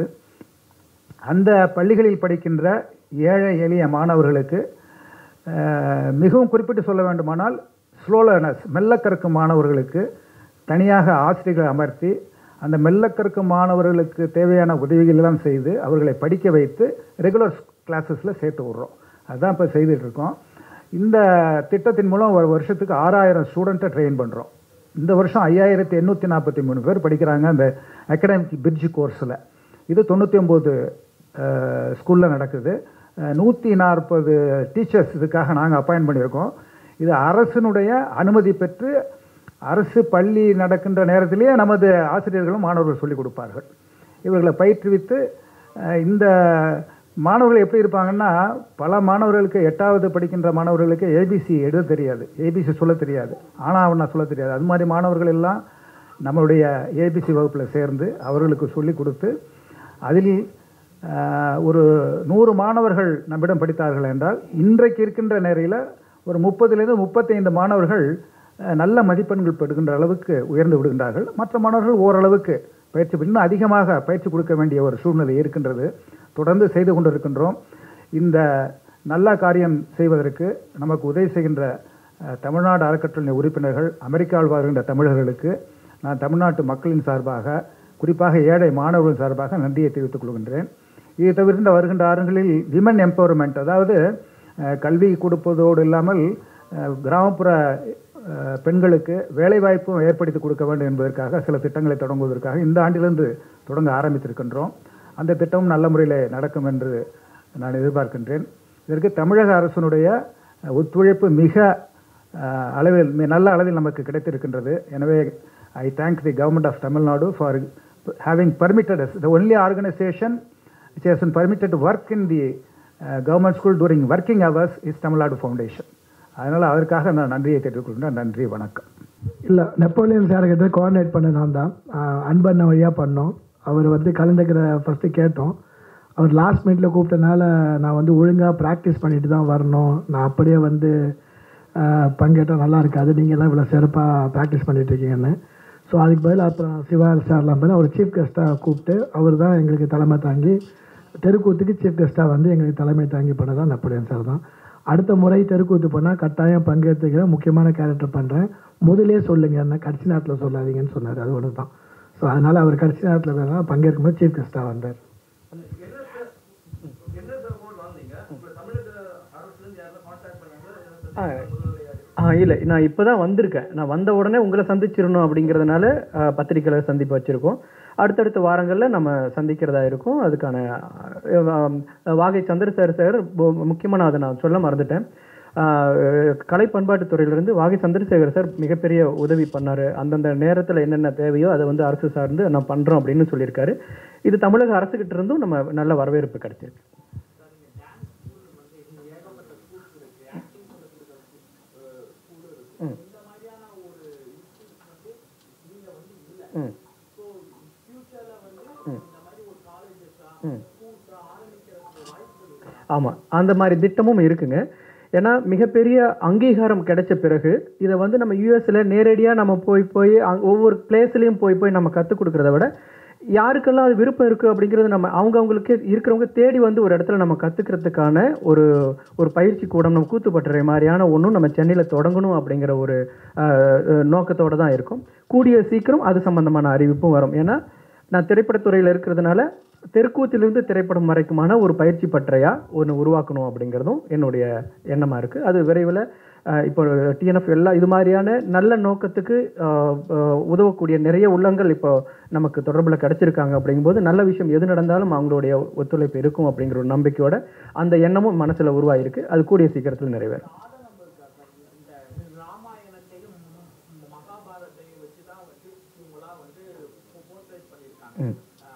அந்த பள்ளிகளில் படிக்கின்ற ஏழை எளிய மாணவர்களுக்கு அஹ், மிகவும் குறிப்பிட்டு சொல்ல வேண்டுமானால் ஸ்லோ லேர்னர்ஸ் மெல்ல கற்கும் மாணவர்களுக்கு தனியாக ஆசிரியர்களை அமர்த்தி அந்த மெல்ல கற்கும் மாணவர்களுக்கு தேவையான உதவிகள் எல்லாம் செய்து அவர்களை படிக்க வைத்து ரெகுலர் கிளாஸஸில் சேர்த்து விட்றோம் அதுதான் இப்போ செய்துட்டு இருக்கோம் இந்த திட்டத்தின் மூலம் ஒரு வருஷத்துக்கு ஆறாயிரம் ஸ்டூடெண்ட்டை ட்ரெயின் பண்ணுறோம் இந்த வருஷம் ஐயாயிரத்தி எண்ணூற்றி நாற்பத்தி மூணு பேர் படிக்கிறாங்க அந்த அகாடமிக் பிரிட்ஜ் கோர்ஸில் இது தொண்ணூற்றி ஒம்பது ஸ்கூலில் நடக்குது நூற்றி நாற்பது டீச்சர்ஸ் இதுக்காக நாங்கள் அப்பாயின்ட் பண்ணியிருக்கோம் இது அரசினுடைய அனுமதி பெற்று அரசு பள்ளி நடக்கின்ற நேரத்திலேயே நமது ஆசிரியர்களும் மாணவர்கள் சொல்லிக் கொடுப்பார்கள் இவர்களை பயிற்றுவித்து அஹ் இந்த மாணவர்கள் எப்படி இருப்பாங்கன்னா பல மாணவர்களுக்கு எட்டாவது படிக்கின்ற மாணவர்களுக்கு ஏபிசி எழுத தெரியாது ஏபிசி சொல்ல தெரியாது ஆனால் அவனா சொல்ல தெரியாது அது மாதிரி மாணவர்கள் எல்லாம் நம்மளுடைய ஏபிசி வகுப்பில் சேர்ந்து அவர்களுக்கு சொல்லி கொடுத்து அதில் ஆஹ், ஒரு நூறு மாணவர்கள் நம்மிடம் படித்தார்கள் என்றால் இன்றைக்கு இருக்கின்ற நேரையில் ஒரு முப்பதுலேருந்து முப்பத்தைந்து மாணவர்கள் அஹ், நல்ல மதிப்பெண்கள் பெறுகின்ற அளவுக்கு உயர்ந்து விடுகின்றார்கள் மற்ற மாணவர்கள் ஓரளவுக்கு பயிற்சி இன்னும் அதிகமாக பயிற்சி கொடுக்க வேண்டிய ஒரு சூழ்நிலை இருக்கின்றது தொடர்ந்து செய்து கொண்டிருக்கின்றோம் இந்த நல்ல காரியம் செய்வதற்கு நமக்கு உதவி செய்கின்ற அஹ், தமிழ்நாடு அறக்கட்டளை உறுப்பினர்கள் அமெரிக்காவில் வாழ்கின்ற தமிழர்களுக்கு நான் தமிழ்நாட்டு மக்களின் சார்பாக குறிப்பாக ஏழை மாணவர்கள் சார்பாக நன்றியை தெரிவித்துக் கொள்கின்றேன் இதை தவிர்த்த வருகின்ற ஆறுகளில் விமன் எம்பவர்மெண்ட் அதாவது அஹ், கல்வி கொடுப்பதோடு இல்லாமல் அஹ், கிராமப்புற அஹ், பெண்களுக்கு வேலைவாய்ப்பும் ஏற்படுத்தி கொடுக்க வேண்டும் என்பதற்காக சில திட்டங்களை தொடங்குவதற்காக இந்த ஆண்டிலிருந்து தொடங்க ஆரம்பித்திருக்கின்றோம் அந்த திட்டமும் நல்ல முறையில் நடக்கும் என்று நான் எதிர்பார்க்கின்றேன் இதற்கு தமிழக அரசினுடைய அஹ், ஒத்துழைப்பு மிக அஹ், அளவில் மி- நல்ல அளவில் நமக்கு கிடைத்திருக்கின்றது எனவே I thank the government of Tamil Nadu for having permitted the only organisation which has been permitted to work in the uh, government school during working hours is Tamil Nadu foundation அதனால் அதற்காக நான் நன்றியை தெரிவித்துக் கொள்கிறேன் நன்றி வணக்கம் இல்லை நெப்போலியன் சார்கிட்ட கோஆர்டினேட் பண்ண நான் தான் ஆஹ் அன்பண்ண வழியாக பண்ணோம் அவர் வந்து கலந்துக்கிற ஃபஸ்ட்டு கேட்டோம் அவர் லாஸ்ட் மினிட்ல கூப்பிட்டனால நான் வந்து ஒழுங்காக ப்ராக்டிஸ் பண்ணிட்டு தான் வரணும் நான் அப்படியே வந்து பங்கேற்றால் நல்லா இருக்காது நீங்கள் தான் இவ்வளோ சிறப்பாக ப்ராக்டிஸ் பண்ணிட்டு இருக்கீங்கன்னு ஸோ அதுக்கு பதில் அப்புறம் சிவா சார்லாம் பதில் அவர் சீஃப் கெஸ்ட்டாக கூப்பிட்டு அவர் தான் எங்களுக்கு தலைமை தாங்கி தெருக்கூத்துக்கு சீஃப் கெஸ்ட்டாக வந்து எங்களுக்கு தலைமை தாங்கி பண்ணதான் நெப்போலியன் சார் தான் அடுத்த முறை தெருக்கூத்து பண்ணால் கட்டாயம் பங்கேற்றுக்கிறேன் முக்கியமான கேரக்டர் பண்ணுறேன் முதலே சொல்லுங்க என்ன கடைசி நேரத்தில் சொல்லாதீங்கன்னு சொன்னார் அது ஒன்று தான் ஸோ அதனால் அவர் கடைசி நேரத்தில் வேணால் பங்கேற்கும்போது சீஃப் கெஸ்ட்டாக வந்தார் ஆ ஆ இல்லை நான் இப்போ தான் வந்திருக்கேன் நான் வந்த உடனே உங்களை சந்திச்சிடணும் அப்படிங்கிறதுனால ஆ, பத்திரிக்கையாளர் சந்திப்பு வச்சுருக்கோம் அடுத்தடுத்த வாரங்களில் நம்ம சந்திக்கிறதா இருக்கும் அதுக்கான ஆ, ஆ, வாகை சந்திரசேகர் சார் மு- முக்கியமா நான் அதை நான் சொல்ல மறந்துட்டேன் ஆ, கலை பண்பாட்டுத் துறையிலிருந்து வாகை சந்திரசேகர் சார் மிகப்பெரிய உதவி பண்ணார் அந்தந்த நேரத்தில் என்னென்ன தேவையோ அதை வந்து அரசு சார்ந்து நான் பண்ணுறோம் அப்படின்னு சொல்லியிருக்காரு இது தமிழக அரசுகிட்ட இருந்தும் நம்ம நல்ல வரவேற்பு கிடைச்சிருக்கு ம். ம். ம். ம். ஆமாம் அந்த மாதிரி திட்டமும் இருக்குங்க ஏன்னா மிகப்பெரிய அங்கீகாரம் கிடைச்ச பிறகு இதை வந்து நம்ம யூஎஸ்ல நேரடியாக நம்ம போய் போய் அங்க ஒவ்வொரு பிளேஸ்லையும் போய் போய் நம்ம கற்றுக் கொடுக்கறத விட யாருக்கெல்லாம் அது விருப்பம் இருக்குது அப்படிங்கிறது நம்ம அவங்க அவங்களுக்கே இருக்கிறவங்க தேடி வந்து ஒரு இடத்துல நம்ம கற்றுக்கிறதுக்கான ஒரு ஒரு பயிற்சி கூடம் நம்ம கூத்துப்பட்டுறை மாதிரியான ஒன்றும் நம்ம சென்னையில் தொடங்கணும் அப்படிங்கிற ஒரு நோக்கத்தோடு தான் இருக்கும் கூடிய சீக்கிரம் அது சம்பந்தமான அறிவிப்பும் வரும் ஏன்னா நான் திரைப்படத்துறையில் இருக்கிறதுனால தெருக்கூத்திலிருந்து திரைப்படம் வரைக்குமான ஒரு பயிற்சி பட்டறையா ஒன்று உருவாக்கணும் அப்படிங்கிறதும் என்னுடைய எண்ணமாக இருக்குது அது விரைவில் அஹ், இப்போ டிஎன்எஃப் எல்லா இது மாதிரியான நல்ல நோக்கத்துக்கு அஹ், அஹ், உதவக்கூடிய நிறைய உள்ளங்கள் இப்போ நமக்கு தொடர்பில் கிடைச்சிருக்காங்க அப்படிங்கும்போது நல்ல விஷயம் எது நடந்தாலும் அவங்களுடைய ஒத்துழைப்பு இருக்கும் அப்படிங்கிற ஒரு நம்பிக்கையோட அந்த எண்ணமும் மனசில் உருவாயிருக்கு அது கூடிய சீக்கிரத்தில் நிறைவேறும் ம்.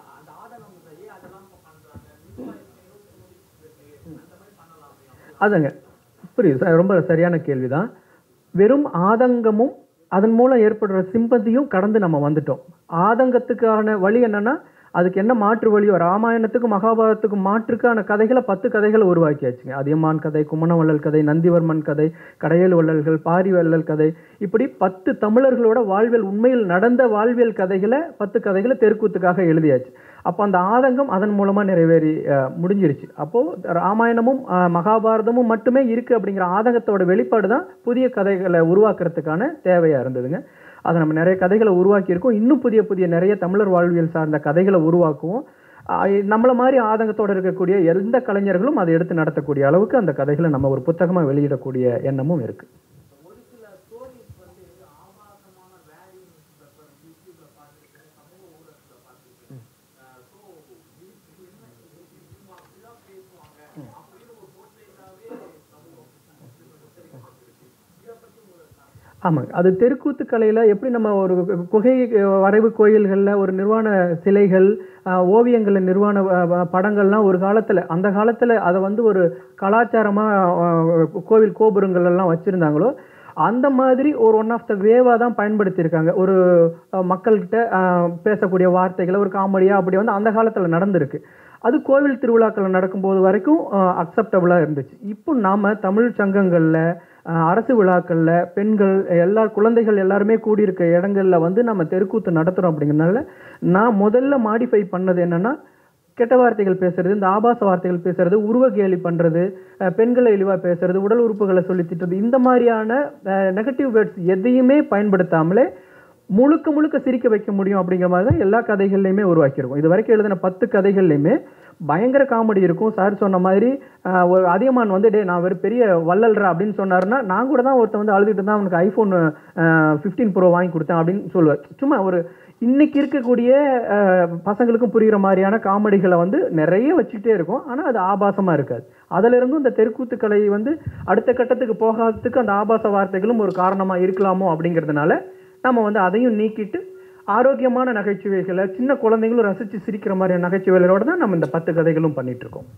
அதுங்க புரியுது சார் ரொம்ப சரியான கேள்விதான் வெறும் ஆதங்கமும் அதன் மூலம் ஏற்படுற சிம்பதியும் கடந்து நம்ம வந்துட்டோம் ஆதங்கத்துக்கான வழி என்னன்னா அதுக்கு என்ன மாற்று வழியோ ராமாயணத்துக்கும் மகாபாரதத்துக்கும் மாற்றுக்கான கதைகளை பத்து கதைகளை உருவாக்கியாச்சுங்க அதியமான் கதை கும்மணவள்ளல் கதை நந்திவர்மன் கதை கடையல் வள்ளல்கள் பாரி வள்ளல் கதை இப்படி பத்து தமிழர்களோட வாழ்வியல் உண்மையில் நடந்த வாழ்வியல் கதைகளை பத்து கதைகளை தெருக்கூத்துக்காக எழுதியாச்சு அப்போ அந்த ஆதங்கம் அதன் மூலமா நிறைவேறி அஹ், முடிஞ்சிருச்சு அப்போ ராமாயணமும் அஹ், மகாபாரதமும் மட்டுமே இருக்கு அப்படிங்கிற ஆதங்கத்தோட வெளிப்பாடு தான் புதிய கதைகளை உருவாக்குறதுக்கான தேவையா இருந்ததுங்க அதை நம்ம நிறைய கதைகளை உருவாக்கியிருக்கோம் இன்னும் புதிய புதிய நிறைய தமிழர் வாழ்வியல் சார்ந்த கதைகளை உருவாக்குவோம் அஹ், நம்மள மாதிரி ஆதங்கத்தோட இருக்கக்கூடிய எந்த கலைஞர்களும் அதை எடுத்து நடத்தக்கூடிய அளவுக்கு அந்த கதைகளை நம்ம ஒரு புத்தகமா வெளியிடக்கூடிய எண்ணமும் இருக்கு ஆமாங்க அது தெருக்கூத்து கலையில் எப்படி நம்ம ஒரு குகை அஹ், வரைவு கோயில்களில் ஒரு நிர்வாண சிலைகள் அஹ், ஓவியங்களில் நிர்வாண அஹ், அஹ், படங்கள்லாம் ஒரு காலத்தில் அந்த காலத்தில் அதை வந்து ஒரு கலாச்சாரமாக கோவில் கோபுரங்கள் எல்லாம் வச்சுருந்தாங்களோ அந்த மாதிரி ஒரு ஒன் ஆஃப் த வேவாக தான் பயன்படுத்தியிருக்காங்க ஒரு அஹ், மக்கள்கிட்ட அஹ், பேசக்கூடிய வார்த்தைகளை ஒரு காமெடியாக அப்படி வந்து அந்த காலத்தில் நடந்திருக்கு அது கோவில் திருவிழாக்கள் நடக்கும்போது வரைக்கும் அக்செப்டபுளாக இருந்துச்சு இப்போ நாம் தமிழ் சங்கங்களில் அஹ், அரசு விழாக்களில் பெண்கள் எல்லா குழந்தைகள் எல்லாருமே கூடியிருக்க இடங்கள்ல வந்து நம்ம தெருக்கூத்து நடத்துகிறோம் அப்படிங்கிறதுனால நான் முதல்ல மாடிஃபை பண்ணது என்னன்னா கெட்ட வார்த்தைகள் பேசுறது இந்த ஆபாச வார்த்தைகள் பேசுறது உருவ கேலி பண்றது அஹ், பெண்களை இழிவா பேசுறது உடல் உறுப்புகளை சொல்லி திட்டுறது இந்த மாதிரியான நெகட்டிவ் வேர்ட்ஸ் எதையுமே பயன்படுத்தாமலே முழுக்க முழுக்க சிரிக்க வைக்க முடியும் அப்படிங்கிற மாதிரி தான் எல்லா கதைகள்லையுமே உருவாக்கியிருக்கோம் இது வரைக்கும் எழுதின பத்து கதைகள்லையுமே பயங்கர காமெடி இருக்கும் சார் சொன்ன மாதிரி ஆஹ், ஒரு அதியமான் வந்து டே நான் ஒரு பெரிய வள்ளல்றா அப்படின்னு சொன்னாருன்னா நான் கூட தான் ஒருத்தன் வந்து அழுதுட்டு தான் அவனுக்கு ஐஃபோன் ஃபிஃப்டீன் ப்ரோ வாங்கி கொடுத்தேன் அப்படின்னு சொல்லுவார் சும்மா ஒரு இன்னைக்கு இருக்கக்கூடிய ஆஹ், பசங்களுக்கும் புரிகிற மாதிரியான காமெடிகளை வந்து நிறைய வச்சுக்கிட்டே இருக்கும் ஆனால் அது ஆபாசமாக இருக்காது அதுல இருந்தும் இந்த தெருக்கூத்து கலை வந்து அடுத்த கட்டத்துக்கு போகாததுக்கு அந்த ஆபாச வார்த்தைகளும் ஒரு காரணமாக இருக்கலாமோ அப்படிங்கிறதுனால நம்ம வந்து அதையும் நீக்கிட்டு ஆரோக்கியமான நகைச்சுவைகளை சின்ன குழந்தைங்களும் ரசித்து சிரிக்கிற மாதிரியான நகைச்சுவைகளோட தான் நம்ம இந்த பத்து கதைகளும் பண்ணிட்டு இருக்கோம்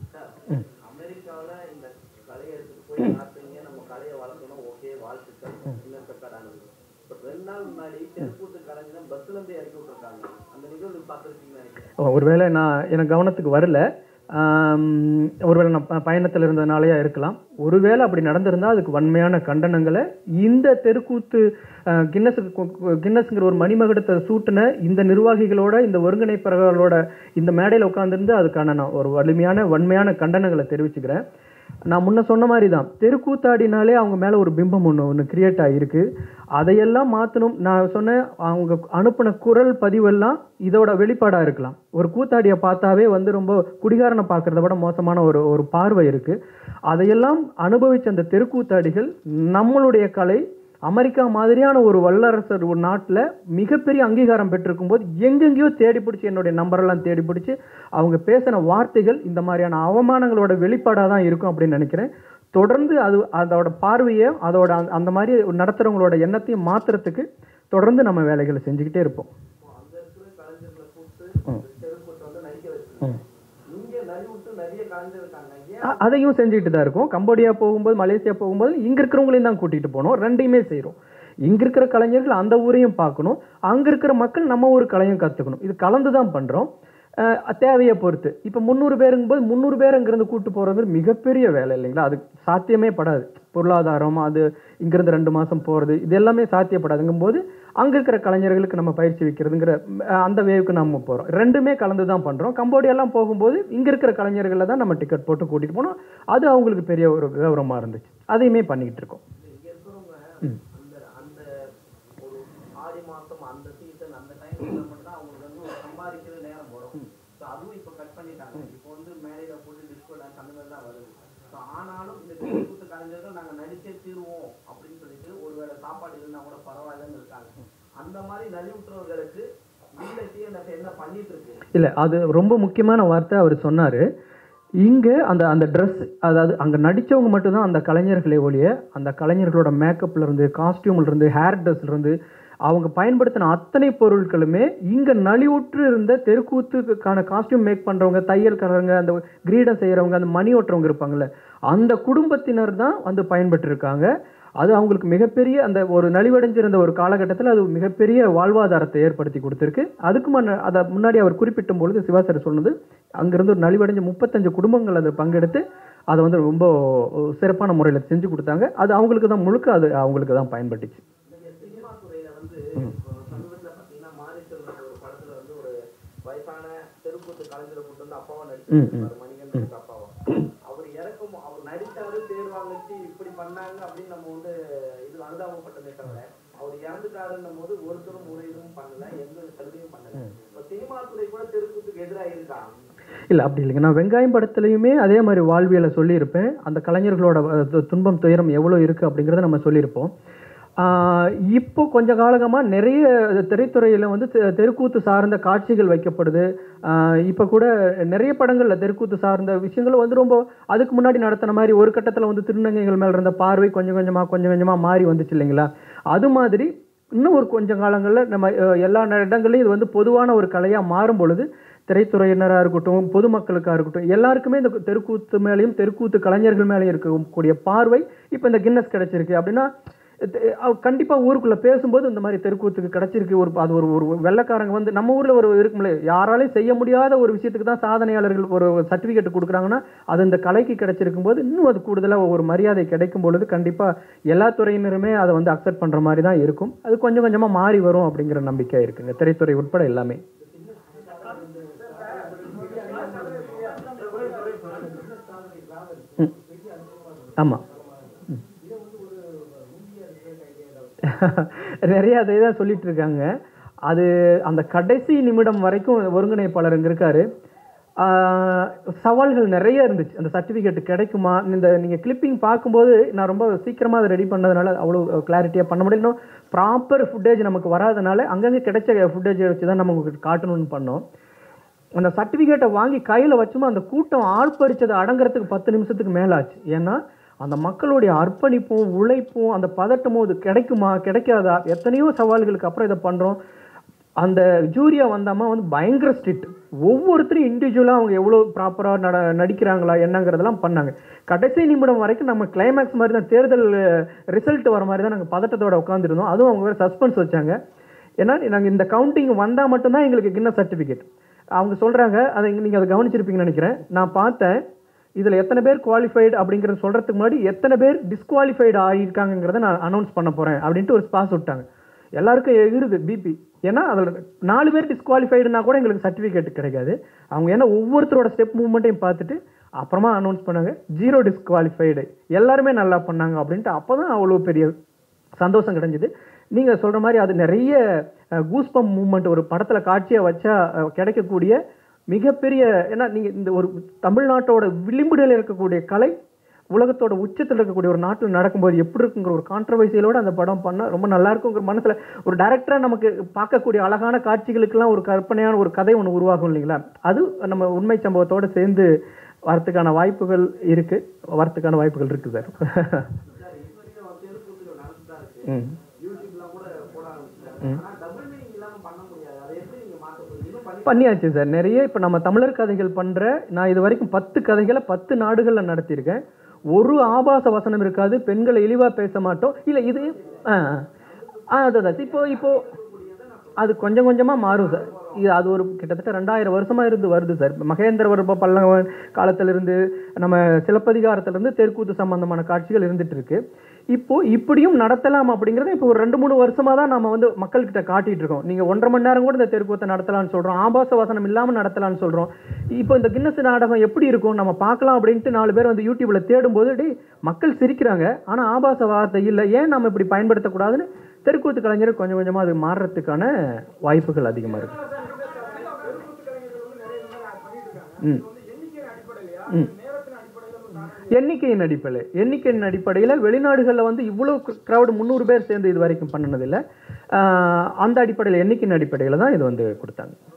அமெரிக்காவில் இந்த கலையை எடுத்துட்டு போய் நாட்டுங்க நம்ம கலையை வளர்க்கணும் ஓகே வாழ்த்துக்கள் இன்னும் பெக்காடானது பட் ரெண்டு நாள் முன்னாடி தெருக்கூத்து கலைஞர் பஸ்ல இருந்து இறக்கி விட்டுருக்காங்க அந்த நிகழ்வு பார்த்துருக்கீங்கன்னு நினைக்கிறேன் ஒருவேளை நான் எனக்கு கவனத்துக்கு வரல ஆம், ஒருவேளை நான் ப- பயணத்துல இருந்ததுனாலயா இருக்கலாம் ஒருவேளை அப்படி நடந்திருந்தா அதுக்கு வன்மையான கண்டனங்களை இந்த தெருக்கூத்து அஹ், கின்னஸுக்கு கு- கு- கின்னஸ்ங்கிற ஒரு மணிமகுடத்தை சூட்டின இந்த நிர்வாகிகளோட இந்த ஒருங்கிணைப்பவர்களோட இந்த மேடையில் உட்காந்துருந்து அதுக்கான நான் ஒரு வலிமையான வன்மையான கண்டனங்களை தெரிவிச்சுக்கிறேன் நான் முன்ன சொன்ன மாதிரி தான் தெருக்கூத்தாடினாலே அவங்க மேலே ஒரு பிம்பம் ஒன்று ஒன்று கிரியேட் ஆகிருக்கு அதையெல்லாம் மாற்றணும் நான் சொன்னேன் அவங்க அனுப்பின குரல் பதிவெல்லாம் இதோட வெளிப்பாடாக இருக்கலாம் ஒரு கூத்தாடியை பார்த்தாவே வந்து ரொம்ப குடிகாரனை பார்க்குறத விட மோசமான ஒரு ஒரு பார்வை இருக்குது அதையெல்லாம் அனுபவிச்ச அந்த தெருக்கூத்தாடிகள் நம்மளுடைய கலை அமெரிக்கா மாதிரியான ஒரு வல்லரசர் ஒரு நாட்டில் மிகப்பெரிய அங்கீகாரம் பெற்றிருக்கும் போது எங்கெங்கேயோ தேடி பிடிச்சி என்னுடைய நம்பரெல்லாம் தேடி பிடிச்சி அவங்க பேசின வார்த்தைகள் இந்த மாதிரியான அவமானங்களோட வெளிப்பாடாக தான் இருக்கும் அப்படின்னு நினைக்கிறேன் தொடர்ந்து அது அதோட பார்வையை அதோட அந்த- அந்த மாதிரி நடத்துகிறவங்களோட எண்ணத்தையும் மாற்றுறதுக்கு தொடர்ந்து நம்ம வேலைகளை செஞ்சுக்கிட்டே இருப்போம் அங்க இருக்கிற கலைஞர்களை கூப்பிட்டு தெருக்கூத்து வந்து நடிக்க வச்சிருக்காங்க இங்க நலிவுட்டு நிறைய கலைஞர் இருக்காங்க ஏன் அ- அதையும் செஞ்சுக்கிட்டு தான் இருக்கோம் கம்போடியா போகும்போது மலேசியா போகும்போது இங்க இருக்கிறவங்களையும் தான் கூட்டிட்டு போனோம் ரெண்டையுமே செய்றோம் இங்க இருக்கிற கலைஞர்கள் அந்த ஊரையும் பார்க்கணும் அங்க இருக்கிற மக்கள் நம்ம ஊர் கலையும் கத்துக்கணும் இது கலந்து தான் பண்றோம் அஹ் தேவையை பொறுத்து இப்போ முந்நூறு பேருங்கும்போது முந்நூறு பேர் அங்கிருந்து கூட்டு போறது மிகப்பெரிய வேலை இல்லைங்களா அது சாத்தியமே படாது பொருளாதாரம் அது இங்கிருந்து ரெண்டு மாசம் போறது இது எல்லாமே சாத்தியப்படாதுங்கும் போது அங்க இருக்கிற கலைஞர்களுக்கு நம்ம பயிற்சி வைக்கிறதுங்கிற ம், அஹ் அந்த வேவுக்கு நம்ம போறோம் ரெண்டுமே கலந்து தான் பண்றோம் கம்போடியாலாம் போகும்போது இங்க இருக்கிற கலைஞர்களை தான் நம்ம டிக்கெட் போட்டு கூட்டிட்டு போனோம் அது அவங்களுக்கு பெரிய ஒரு கௌரவமா இருந்துச்சு அதையுமே பண்ணிக்கிட்டு இருக்கோம் இங்க இருக்கிறவங்க அந்த அந்த ஒரு ஆடி மாசம் அந்த சீசன் அந்த டைம்ல மட்டும் தான் அவங்களுக்கு வந்து ஒரு சம்பாதிக்கிற நேரம் வரும் ஸோ அதுவும் இப்போ கட் பண்ணிட்டாங்க இப்போ வந்து மேடையில போட்டு டிஸ்கோ டான்ஸ் அந்த மாதிரி தான் வருது ஸோ ஆனாலும் இந்த கூத்து கலைஞர்கள் நாங்க நடிச்சே தீருவோம் அப்படின்னு சொல்லிட்டு ஒருவேளை சாப்பாடு இல்லைன்னா கூட பரவாயில்லன்னு இருக்காங்க அந்த மாதிரி நலிவுற்றவர்களுக்கு இந்த டிஎன்எஃப் என்ன பண்ணிட்டு இருக்கு இல்ல அது ரொம்ப முக்கியமான வார்த்தை அவர் சொன்னாரு இங்க அந்த அந்த ட்ரெஸ் அதாவது அங்க நடிச்சவங்க மட்டும்தான் அந்த கலைஞர்களே ஒழிய அந்த கலைஞர்களோட மேக்கப்ல இருந்து காஸ்டியூம்ல இருந்து ஹேர் ட்ரெஸ்ல இருந்து அவங்க பயன்படுத்தின அத்தனை பொருட்களுமே இங்க நலிவுற்று இருந்த தெருக்கூத்துக்கான காஸ்டியூம் மேக் பண்றவங்க தையல்காரங்க அந்த கிரீடம் செய்யறவங்க அந்த மணி ஓட்டுறவங்க இருப்பாங்கல்ல அந்த குடும்பத்தினர் தான் வந்து பயன்பட்டு இருக்காங்க அது அவங்களுக்கு மிகப்பெரிய அந்த ஒரு நலிவடைஞ்சிருந்த ஒரு காலகட்டத்தில் அது மிகப்பெரிய வாழ்வாதாரத்தை ஏற்படுத்தி கொடுத்துருக்கு அதுக்கு முன்ன அதை முன்னாடி அவர் குறிப்பிட்டும் பொழுது சிவாசர் சொன்னது அங்கிருந்து ஒரு நலிவடைஞ்ச முப்பத்தஞ்சு குடும்பங்கள் அதை பங்கெடுத்து அதை வந்து ரொம்ப சிறப்பான முறையில் செஞ்சு கொடுத்தாங்க அது அவங்களுக்கு தான் முழுக்க அது அவங்களுக்கு தான் பயன்பட்டுச்சு இந்த சினிமா துறையில வந்து இப்போ சமீபத்துல பாத்தீங்கன்னா மாரிசெல்வன் ஒரு படத்துல வந்து ஒரு வயசான தெருக்கூத்து கலைஞரை கூட்டு வந்து அப்பாவா நடிச்சிருப்பாரு மணிகண்டனுக்கு அப்பாவா அவர் இறக்கும் அவர் நடிச்சாரு பேர் வாங்கிச்சு இப்படி பண்ணாங்க அப்படின்னு நம்ம வந்து இது அனுதாபப்பட்டதே தவிர அவர் இறந்துட்டாருன்னும் போது ஒருத்தரும் ஒரு இதுவும் பண்ணல எந்த ஒரு சலுகையும் பண்ணல இப்போ சினிமா துறை கூட தெருக்கூத்துக்கு எதிராக இருக்கா இல்லை அப்படி இல்லைங்க நான் வெங்காயம் படத்துலையுமே அதே மாதிரி வாழ்வியலை சொல்லியிருப்பேன் அந்த கலைஞர்களோட அஹ், து- துன்பம் துயரம் எவ்வளோ இருக்குது அப்படிங்கிறத நம்ம சொல்லியிருப்போம் ஆஹ் இப்போ கொஞ்ச காலகமாக நிறைய திரைத்துறையில் வந்து தெ- தெருக்கூத்து சார்ந்த காட்சிகள் வைக்கப்படுது ஆஹ் இப்போ கூட நிறைய படங்களில் தெருக்கூத்து சார்ந்த விஷயங்கள் வந்து ரொம்ப அதுக்கு முன்னாடி நடத்தின மாதிரி ஒரு கட்டத்தில் வந்து திருநங்கைகள் மேலே இருந்த பார்வை கொஞ்சம் கொஞ்சமாக கொஞ்சம் கொஞ்சமாக மாறி வந்துச்சு இல்லைங்களா அது மாதிரி இன்னும் ஒரு கொஞ்சம் காலங்களில் நம்ம அஹ், எல்லா இடங்கள்லையும் இது வந்து பொதுவான ஒரு கலையாக மாறும் பொழுது திரைத்துறையினராக இருக்கட்டும் பொதுமக்களுக்காக இருக்கட்டும் எல்லாருக்குமே இந்த தெருக்கூத்து மேலேயும் தெருக்கூத்து கலைஞர்கள் மேலேயும் இருக்கக்கூடிய பார்வை இப்போ இந்த கின்னஸ் கிடைச்சிருக்கு அப்படின்னா இது- அவ- கண்டிப்பா ஊருக்குள்ள பேசும்போது இந்த மாதிரி தெருக்கூத்துக்கு கிடைச்சிருக்கு ஒரு அது ஒரு ஒரு வெள்ளக்காரங்க வந்து நம்ம ஊர்ல ஒரு இருக்கும்ல யாராலையும் செய்ய முடியாத ஒரு விஷயத்துக்கு தான் சாதனையாளர்கள் ஒரு சர்டிபிகேட் கொடுக்குறாங்கன்னா அது இந்த கலைக்கு கிடைச்சிருக்கும் போது இன்னும் அது கூடுதலா ஒரு மரியாதை கிடைக்கும் பொழுது கண்டிப்பா எல்லா துறையினருமே அதை வந்து அக்செப்ட் பண்ற மாதிரி தான் இருக்கும் அது கொஞ்சம் கொஞ்சமா மாறி வரும் அப்படிங்கிற நம்பிக்கை இருக்குங்க திரைத்துறை உட்பட எல்லாமே ம். ஆமா நிறைய அதை தான் சொல்லிட்டு இருக்காங்க அது அந்த கடைசி நிமிடம் வரைக்கும் ஒருங்கிணைப்பாளர் இங்க இருக்காரு ஆஹ் சவால்கள் நிறைய இருந்துச்சு அந்த சர்டிஃபிகேட் கிடைக்குமா இந்த நீங்கள் கிளிப்பிங் பார்க்கும்போது நான் ரொம்ப சீக்கிரமாக அதை ரெடி பண்ணதுனால அவ்வளோ கிளாரிட்டியாக பண்ண முடியல இன்னும் ப்ராப்பர் ஃபுட்டேஜ் நமக்கு வராதனால அங்கங்கே கிடைச்ச ஃபுட்டேஜை வச்சு தான் நம்ம உங்களுக்கு காட்டணும்னு பண்ணோம் அந்த சர்டிஃபிகேட்டை வாங்கி கையில் வச்சுமா அந்த கூட்டம் ஆள்பறிச்சது அடங்குறதுக்கு பத்து நிமிஷத்துக்கு மேல ஆச்சு ஏன்னா அந்த மக்களுடைய அர்ப்பணிப்பும் உழைப்பும் அந்த பதட்டமும் இது கிடைக்குமா கிடைக்காதா எத்தனையோ சவால்களுக்கு அப்புறம் இதை பண்ணுறோம் அந்த ஜூரியா வந்தாமா வந்து பயங்கர ஸ்ட்ரிக்ட் ஒவ்வொருத்தரும் இண்டிவிஜுவலாக அவங்க எவ்வளோ ப்ராப்பராக நட நடிக்கிறாங்களா என்னங்கிறதெல்லாம் பண்ணாங்க கடைசி நிமிடம் வரைக்கும் நம்ம கிளைமேக்ஸ் மாதிரி தான் தேர்தல் ரிசல்ட் வர மாதிரி தான் நாங்கள் பதட்டத்தோட உட்காந்துருந்தோம் அதுவும் அவங்க வேறு சஸ்பென்ஸ் வச்சாங்க ஏன்னா நாங்கள் இந்த கவுண்டிங் வந்தால் மட்டும்தான் எங்களுக்கு கின்னஸ் சர்டிஃபிகேட் அவங்க சொல்கிறாங்க அதை நீங்கள் அதை கவனிச்சிருப்பீங்கன்னு நினைக்கிறேன் நான் பார்த்தேன் இதில் எத்தனை பேர் குவாலிஃபைடு அப்படிங்கிறத சொல்கிறதுக்கு முன்னாடி எத்தனை பேர் டிஸ்குவாலிஃபைடு ஆகியிருக்காங்கிறத நான் அனௌன்ஸ் பண்ண போகிறேன் அப்படின்ட்டு ஒரு ஸ்பாஸ் விட்டாங்க எல்லாருக்கும் எகிருது பிபி ஏன்னா அதில் நாலு பேர் டிஸ்குவாலிஃபைடுனா கூட எங்களுக்கு சர்டிஃபிகேட் கிடைக்காது அவங்க ஏன்னா ஒவ்வொருத்தரோட ஸ்டெப் மூவ்மெண்ட்டையும் பார்த்துட்டு அப்புறமா அனௌன்ஸ் பண்ணாங்க ஜீரோ டிஸ்குவாலிஃபைடு எல்லாருமே நல்லா பண்ணாங்க அப்படின்ட்டு அப்போ தான் அவ்வளோ பெரிய சந்தோஷம் கிடைஞ்சது நீங்கள் சொல்கிற மாதிரி அது நிறைய கூஸ்பம் மூமெண்ட் ஒரு படத்தில் காட்சியாக வச்சா அஹ், கிடைக்கக்கூடிய மிகப்பெரிய ஏன்னா நீங்கள் இந்த ஒரு தமிழ்நாட்டோட விளிம்புகளில் இருக்கக்கூடிய கலை உலகத்தோட உச்சத்தில் இருக்கக்கூடிய ஒரு நாட்டில் நடக்கும்போது எப்படி இருக்குங்கிற ஒரு கான்ட்ரவர்சியலோட அந்த படம் பண்ணால் ரொம்ப நல்லா இருக்குங்கிற மனசில் ஒரு டேரக்டராக நமக்கு பார்க்கக்கூடிய அழகான காட்சிகளுக்கெல்லாம் ஒரு கற்பனையான ஒரு கதை ஒன்று உருவாகும் இல்லைங்களா அது நம்ம உண்மை சம்பவத்தோடு சேர்ந்து வரத்துக்கான வாய்ப்புகள் இருக்கு வரத்துக்கான வாய்ப்புகள் இருக்கு சார் ம் ம் பண்ணியாச்சு சார் நிறைய இப்போ நம்ம தமிழர் கதைகள் பண்ணுற நான் இது வரைக்கும் பத்து கதைகளை பத்து நாடுகளில் நடத்தியிருக்கேன் ஒரு ஆபாச வசனம் இருக்காது பெண்களை இழிவாக பேச மாட்டோம் இல்லை இது ஆ ஆ அதான் இப்போ இப்போ அது கொஞ்சம் கொஞ்சமாக மாறும் சார் இது அது ஒரு கிட்டத்தட்ட ரெண்டாயிரம் வருஷமா இருந்து வருது சார் மகேந்திரவர்ம பல்லவன் காலத்திலிருந்து நம்ம சிலப்பதிகாரத்திலிருந்து தெற்கூத்து சம்பந்தமான காட்சிகள் இருந்துட்டு இருக்கு இப்போ இப்படியும் நடத்தலாம் அப்படிங்கறத இப்போ ஒரு ரெண்டு மூணு வருஷமா தான் நம்ம வந்து மக்கள்கிட்ட காட்டிட்டு இருக்கோம் நீங்க ஒன்றரை மணி நேரம் கூட இந்த தெருக்கூத்தை நடத்தலாம்னு சொல்றோம் ஆபாச வசனம் இல்லாம நடத்தலாம்னு சொல்றோம் இப்போ இந்த கின்னஸ் நாடகம் எப்படி இருக்கும் நம்ம பார்க்கலாம் அப்படின்ட்டு நாலு பேர் வந்து யூடியூப்ல தேடும்போது டேய் மக்கள் சிரிக்கிறாங்க ஆனா ஆபாச வார்த்தை இல்லை ஏன் நம்ம இப்படி பயன்படுத்தக்கூடாதுன்னு தெருக்கூத்து கலைஞர் கொஞ்சம் கொஞ்சமா அது மாறுறதுக்கான வாய்ப்புகள் அதிகமா இருக்கு ம் ம் எண்ணிக்கையின் அடிப்படையில் எண்ணிக்கையின் அடிப்படையில் வெளிநாடுகளில் வந்து இவ்வளோ க்ரௌடு முந்நூறு பேர் சேர்ந்து இது வரைக்கும் பண்ணினதில்லை ஆஹ் அந்த அடிப்படையில் எண்ணிக்கையின் அடிப்படையில் தான் இது வந்து கொடுத்தாங்க